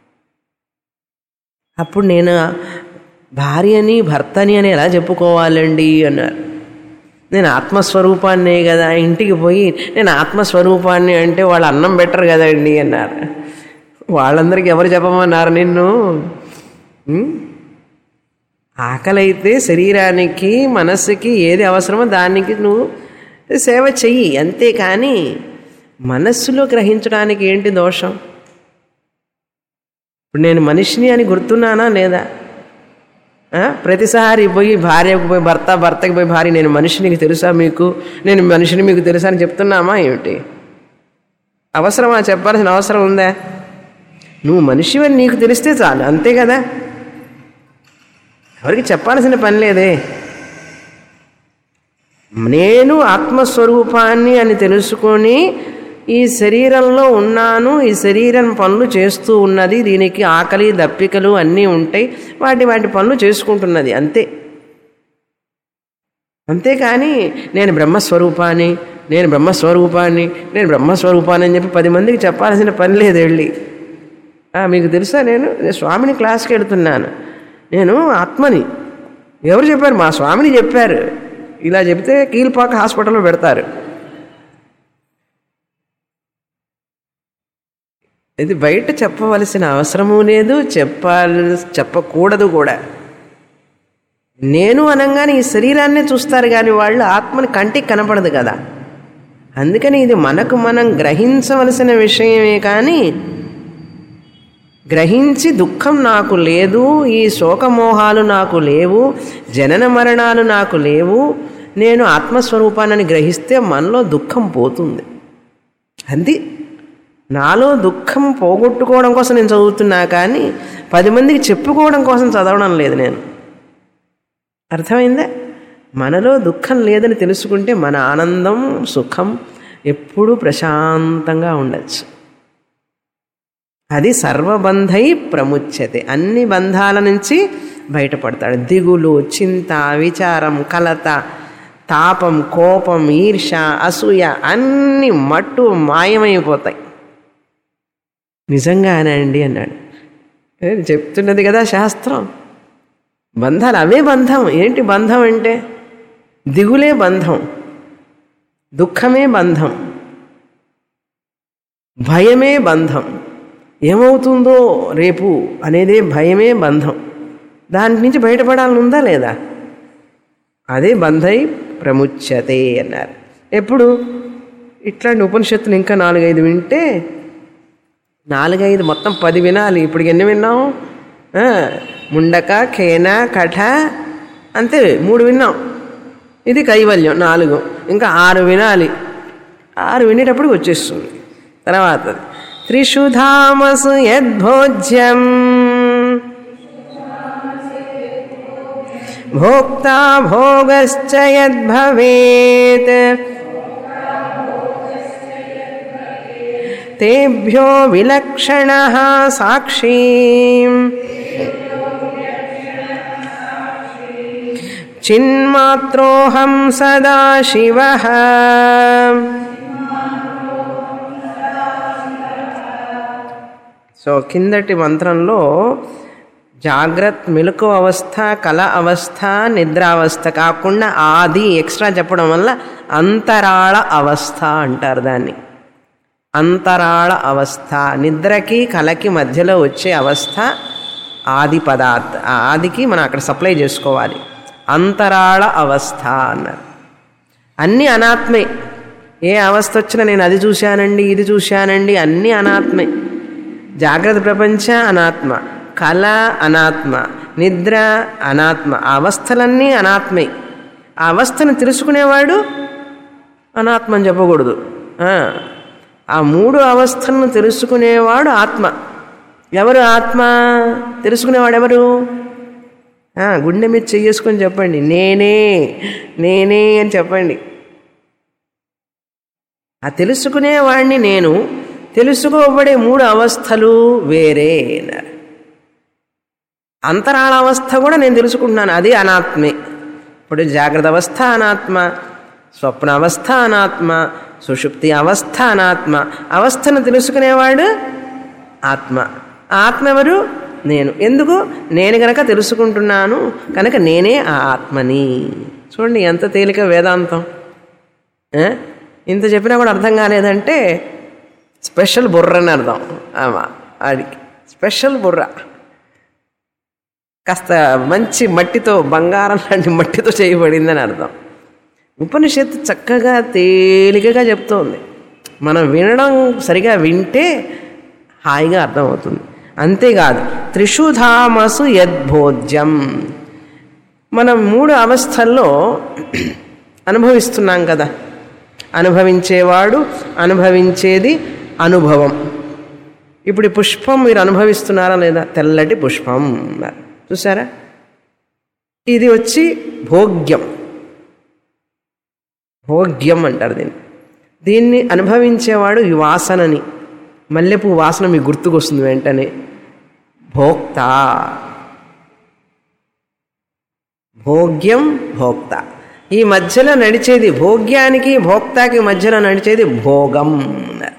అప్పుడు నేను భార్యని భర్తని అని ఎలా చెప్పుకోవాలండి అన్నారు నేను ఆత్మస్వరూపాన్నే కదా ఇంటికి పోయి నేను ఆత్మస్వరూపాన్ని అంటే వాళ్ళు అన్నం బెటర్ కదండి అన్నారు వాళ్ళందరికీ ఎవరు చెప్పమన్నారు నిన్ను ఉం? ఆకలైతే శరీరానికి మనస్సుకి ఏది అవసరమో దానికి నువ్వు సేవ చెయ్యి అంతేకాని మనస్సులో గ్రహించడానికి ఏంటి దోషం ఇప్పుడు నేను మనిషిని అని గుర్తున్నానా లేదా ఆ? ప్రతిసారి పోయి భార్యకు పోయి భర్త భర్తకి పోయి భార్య నేను మనిషినికి తెలుసా మీకు నేను మనిషిని మీకు తెలుసా అని చెప్తున్నామా ఏమిటి అవసరమా చెప్పాల్సిన అవసరం ఉందా నువ్వు మనిషివని నీకు తెలిస్తే చాలు అంతే కదా ఎవరికి చెప్పాల్సిన పని లేదే నేను ఆత్మస్వరూపాన్ని అని తెలుసుకొని ఈ శరీరంలో ఉన్నాను ఈ శరీరం పనులు చేస్తూ ఉన్నది దీనికి ఆకలి దప్పికలు అన్నీ ఉంటాయి వాటి వాటి పనులు చేసుకుంటున్నది అంతే అంతేకాని నేను బ్రహ్మస్వరూపాన్ని నేను బ్రహ్మస్వరూపాన్ని నేను బ్రహ్మస్వరూపాన్ని అని చెప్పి పది మందికి చెప్పాల్సిన పని లేదు వెళ్ళి ఆ, మీకు తెలుసా నేను నేను స్వామిని క్లాస్కి వెళ్తున్నాను నేను ఆత్మని ఎవరు చెప్పారు మా స్వామిని చెప్పారు ఇలా చెప్తే కీల్పాక హాస్పిటల్లో పెడతారు ఇది బయట చెప్పవలసిన అవసరము లేదు చెప్పాలి చెప్పకూడదు కూడా నేను అనగానే ఈ శరీరాన్నే చూస్తారు కానీ వాళ్ళు ఆత్మని కంటికి కనపడదు కదా అందుకని ఇది మనకు మనం గ్రహించవలసిన విషయమే కానీ గ్రహించి దుఃఖం నాకు లేదు ఈ శోకమోహాలు నాకు లేవు జనన మరణాలు నాకు లేవు నేను ఆత్మస్వరూపాన్ని గ్రహిస్తే మనలో దుఃఖం పోతుంది అది నాలో దుఃఖం పోగొట్టుకోవడం కోసం నేను చదువుతున్నా కానీ పది మందికి చెప్పుకోవడం కోసం చదవడం లేదు నేను అర్థమైందా మనలో దుఃఖం లేదని తెలుసుకుంటే మన ఆనందం సుఖం ఎప్పుడూ ప్రశాంతంగా ఉండొచ్చు అది సర్వబంధై ప్రముచ్యతే అన్ని బంధాల నుంచి బయటపడతాడు దిగులు చింత విచారం కలత తాపం కోపం ఈర్ష అసూయ అన్ని మట్టు మాయమైపోతాయి నిజంగానండి అన్నాడు ఏ, చెప్తున్నది కదా శాస్త్రం బంధాలు అవే బంధం ఏంటి బంధం అంటే దిగులే బంధం దుఃఖమే బంధం భయమే బంధం ఏమవుతుందో రేపు అనేదే భయమే బంధం దాని నుంచి బయటపడాలని ఉందా లేదా అదే బంధై ప్రముచ్యతే అన్నారు ఎప్పుడు ఇట్లాంటి ఉపనిషత్తులు ఇంకా నాలుగైదు వింటే నాలుగైదు మొత్తం పది వినాలి ఇప్పుడు ఎన్ని విన్నాం ఆ, ముండక ఖేన కఠ అంతే మూడు విన్నాం ఇది కైవల్యం నాలుగు ఇంకా ఆరు వినాలి ఆరు వినేటప్పుడు వచ్చేస్తుంది తర్వాత త్రిషుధామసు యద్భోజ్యం భోక్తా భోగశ్చ యద్భవేత్ తేభ్యో విలక్షణ సాక్షీ చిన్మాత్రోహం సదా శివ సో కిందటి మంత్రంలో జాగ్రత్త మెలకు అవస్థ కళ అవస్థ నిద్రావస్థ కాకుండా ఆది ఎక్స్ట్రా చెప్పడం వల్ల అంతరాళ అవస్థ అంటారు దాన్ని అంతరాళ అవస్థ నిద్రకి కళకి మధ్యలో వచ్చే అవస్థ ఆది పదార్థ ఆ ఆదికి మనం అక్కడ సప్లై చేసుకోవాలి అంతరాళ అవస్థ అన్నారు అన్నీ అనాత్మే ఏ అవస్థ వచ్చినా నేను అది చూశానండి ఇది చూశానండి అన్నీ అనాత్మే జాగ్రత్త ప్రపంచ అనాత్మ కళ అనాత్మ నిద్ర అనాత్మ ఆ అవస్థలన్నీ అనాత్మే ఆ అవస్థను తెలుసుకునేవాడు అనాత్మ అని చెప్పకూడదు ఆ, ఆ మూడు అవస్థలను తెలుసుకునేవాడు ఆత్మ ఎవరు ఆత్మ తెలుసుకునేవాడు ఎవరు ఆ, గుండె మీద చెయ్యేసుకొని చెప్పండి నేనే నేనే అని చెప్పండి ఆ తెలుసుకునేవాడిని నేను తెలుసుకోబడే మూడు అవస్థలు వేరే అన్నారు అంతరాళ అవస్థ కూడా నేను తెలుసుకుంటున్నాను అది అనాత్మే ఇప్పుడు జాగ్రత్త అవస్థ అనాత్మ స్వప్న అవస్థ అనాత్మ సుషుప్తి అవస్థ అనాత్మ అవస్థను తెలుసుకునేవాడు ఆత్మ ఆ ఆత్మ ఎవరు నేను ఎందుకు నేను గనక తెలుసుకుంటున్నాను కనుక నేనే ఆ ఆత్మని చూడండి ఎంత తేలిక వేదాంతం ఏ? ఇంత చెప్పినా కూడా అర్థం కాలేదంటే స్పెషల్ బుర్ర అని అర్థం ఆమా ఆడికి స్పెషల్ బుర్ర కాస్త మంచి మట్టితో బంగారం లాంటి మట్టితో చేయబడిందని అర్థం ఉపనిషత్తు చక్కగా తేలికగా చెప్తోంది మనం వినడం సరిగా వింటే హాయిగా అర్థమవుతుంది అంతేకాదు త్రిషుధామసు యద్భోజ్యం మనం మూడు అవస్థల్లో అనుభవిస్తున్నాం కదా అనుభవించేవాడు అనుభవించేది అనుభవం ఇప్పుడు ఈ పుష్పం మీరు అనుభవిస్తున్నారా లేదా తెల్లటి పుష్పం అన్నారు చూసారా ఇది వచ్చి భోగ్యం భోగ్యం అంటారు దీన్ని దీన్ని అనుభవించేవాడు ఈ వాసనని మల్లెపూ వాసన మీకు గుర్తుకొస్తుంది వెంటనే భోక్త భోగ్యం భోక్త ఈ మధ్యలో నడిచేది భోగ్యానికి భోక్తాకి మధ్యలో నడిచేది భోగం అన్నారు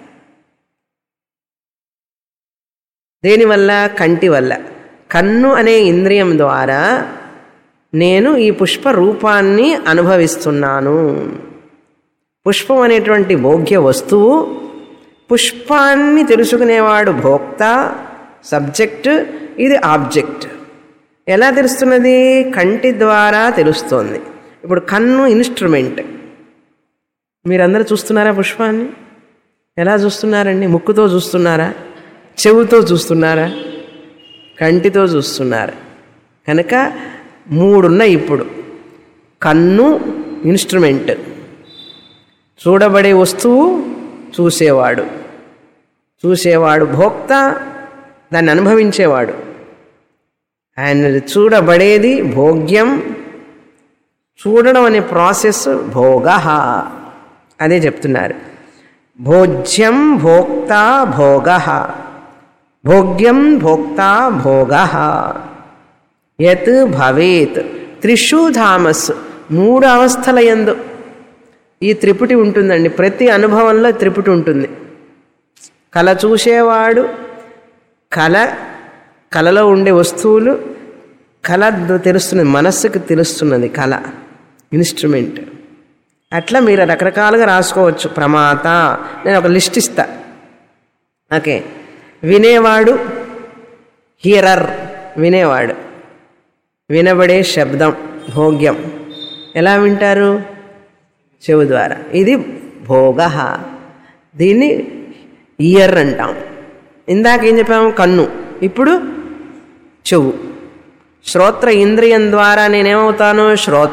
దేనివల్ల కంటి వల్ల కన్ను అనే ఇంద్రియం ద్వారా నేను ఈ పుష్ప రూపాన్ని అనుభవిస్తున్నాను పుష్పం అనేటువంటి భోగ్య వస్తువు పుష్పాన్ని తెలుసుకునేవాడు భోక్త సబ్జెక్ట్ ఇది ఆబ్జెక్ట్ ఎలా తెలుస్తున్నది కంటి ద్వారా తెలుస్తోంది ఇప్పుడు కన్ను ఇన్స్ట్రుమెంట్ మీరందరూ చూస్తున్నారా పుష్పాన్ని ఎలా చూస్తున్నారండి ముక్కుతో చూస్తున్నారా చెవుతో చూస్తున్నారా కంటితో చూస్తున్నారు కనుక మూడున్నాయి ఇప్పుడు కన్ను ఇన్స్ట్రుమెంట్ చూడబడే వస్తువు చూసేవాడు చూసేవాడు భోక్త దాన్ని అనుభవించేవాడు ఆయన చూడబడేది భోగ్యం చూడడం అనే ప్రాసెస్ భోగ అదే చెప్తున్నారు భోజ్యం భోక్త భోగ భోగ్యం భోక్త భోగ యత్ భవేత్ త్రిషు ధామస్ మూడు అవస్థల యందు ఈ త్రిపుటి ఉంటుందండి ప్రతి అనుభవంలో త్రిపుటి ఉంటుంది కళ చూసేవాడు కళ కళలో ఉండే వస్తువులు కళ తెలుస్తున్నది మనస్సుకు తెలుస్తున్నది కళ ఇన్స్ట్రుమెంట్ అట్లా మీరు రకరకాలుగా రాసుకోవచ్చు ప్రమాత నేను ఒక లిస్ట్ ఇస్తా ఓకే వినేవాడు హియరర్ వినేవాడు వినబడే శబ్దం భోగ్యం ఎలా వింటారు చెవు ద్వారా ఇది భోగ దీన్ని ఇయర్ అంటాం ఇందాక ఏం చెప్పాము కన్ను ఇప్పుడు చెవు శ్రోత్ర ఇంద్రియం ద్వారా నేనేమవుతాను శ్రోత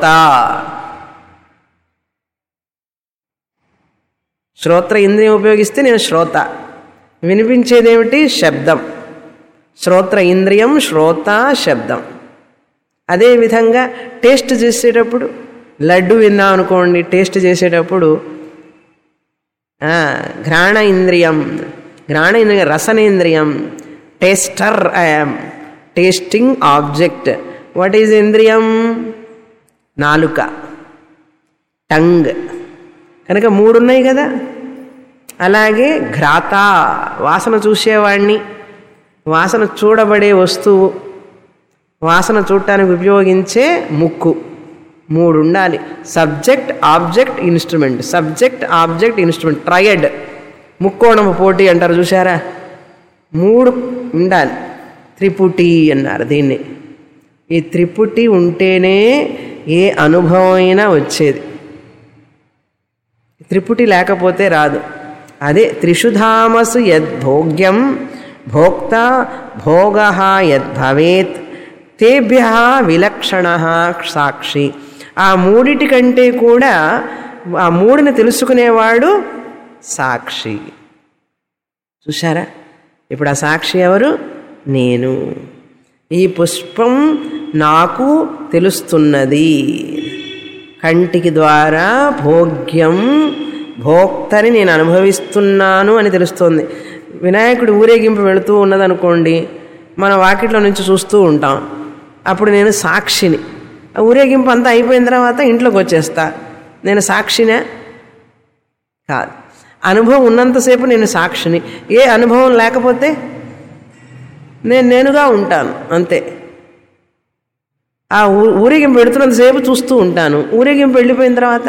శ్రోత్ర ఇంద్రియం ఉపయోగిస్తే నేను శ్రోత వినిపించేదేమిటి శబ్దం శ్రోత్ర ఇంద్రియం శ్రోత శబ్దం అదేవిధంగా టేస్ట్ చేసేటప్పుడు లడ్డు విన్నాం అనుకోండి టేస్ట్ చేసేటప్పుడు ఆ, ఘ్రాణ ఇంద్రియం ఘ్రాణ ఇంద్రియం రసనేంద్రియం taster I'm tasting object what is ఇంద్రియం నాలుక టంగ్ కనుక మూడు ఉన్నాయి కదా అలాగే ఘ్రాత వాసన చూసేవాడిని వాసన చూడబడే వస్తువు వాసన చూడటానికి ఉపయోగించే ముక్కు మూడు ఉండాలి subject object instrument subject object instrument triad ముక్కోణము పోటీ అంటారు చూసారా మూడు ఉండాలి త్రిపుటి అన్నారు దీన్ని ఈ త్రిపుటి ఉంటేనే ఏ అనుభవం అయినా వచ్చేది త్రిపుటి లేకపోతే రాదు అదే త్రిషుధామసు యద్భోగ్యం భోక్త భోగ యద్భవేత్ తేభ్య విలక్షణ సాక్షి ఆ మూడిటి కంటే కూడా ఆ మూడిని తెలుసుకునేవాడు సాక్షి చూసారా ఇప్పుడు ఆ సాక్షి ఎవరు నేను ఈ పుష్పం నాకు తెలుస్తున్నది కంటికి ద్వారా భోగ్యం భోక్తని నేను అనుభవిస్తున్నాను అని తెలుస్తోంది వినాయకుడి ఊరేగింపు వెళుతూ ఉన్నదనుకోండి మన వాకిట్లో నుంచి చూస్తూ ఉంటాం అప్పుడు నేను సాక్షిని ఆ ఊరేగింపు అంతా అయిపోయిన తర్వాత ఇంట్లోకి వచ్చేస్తా నేను సాక్షినే కాదు అనుభవం ఉన్నంతసేపు నేను సాక్షిని ఏ అనుభవం లేకపోతే నేను నేనుగా ఉంటాను అంతే ఆ ఊ- ఊరేగింపు పెడుతున్నంతసేపు చూస్తూ ఉంటాను ఊరేగింపు వెళ్ళిపోయిన తర్వాత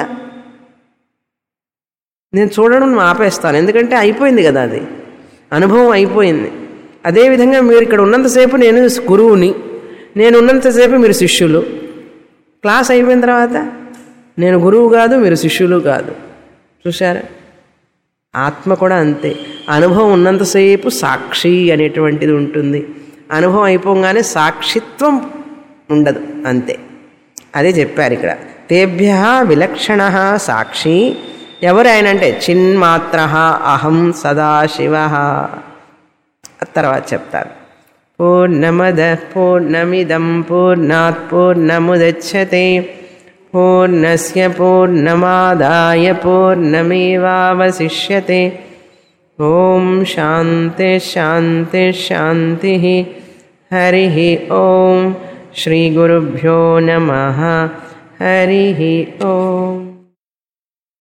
నేను చూడడం ఆపేస్తాను ఎందుకంటే అయిపోయింది కదా అది అనుభవం అయిపోయింది అదేవిధంగా మీరు ఇక్కడ ఉన్నంతసేపు నేను గురువుని నేను ఉన్నంతసేపు మీరు శిష్యులు క్లాస్ అయిపోయిన తర్వాత నేను గురువు కాదు మీరు శిష్యులు కాదు చూశారా ఆత్మ కూడా అంతే అనుభవం ఉన్నంతసేపు సాక్షి అనేటువంటిది ఉంటుంది అనుభవం అయిపోగానే సాక్షిత్వం ఉండదు అంతే అదే చెప్పారు ఇక్కడ తేభ్య విలక్షణ సాక్షి ఎవరు ఆయన అంటే చిన్మాత్ర అహం సదాశివ తర్వాత చెప్తారు పూర్ణమద పూర్ణమిదం పూర్ణాత్ పూర్ణముదచ్చతే పూర్ణస్య పూర్ణమాదాయ పూర్ణమేవావశిష్యతే ఓం శాంతి శాంతి శాంతి హరి ఓం శ్రీ గురుభ్యో నమ హరి ఓం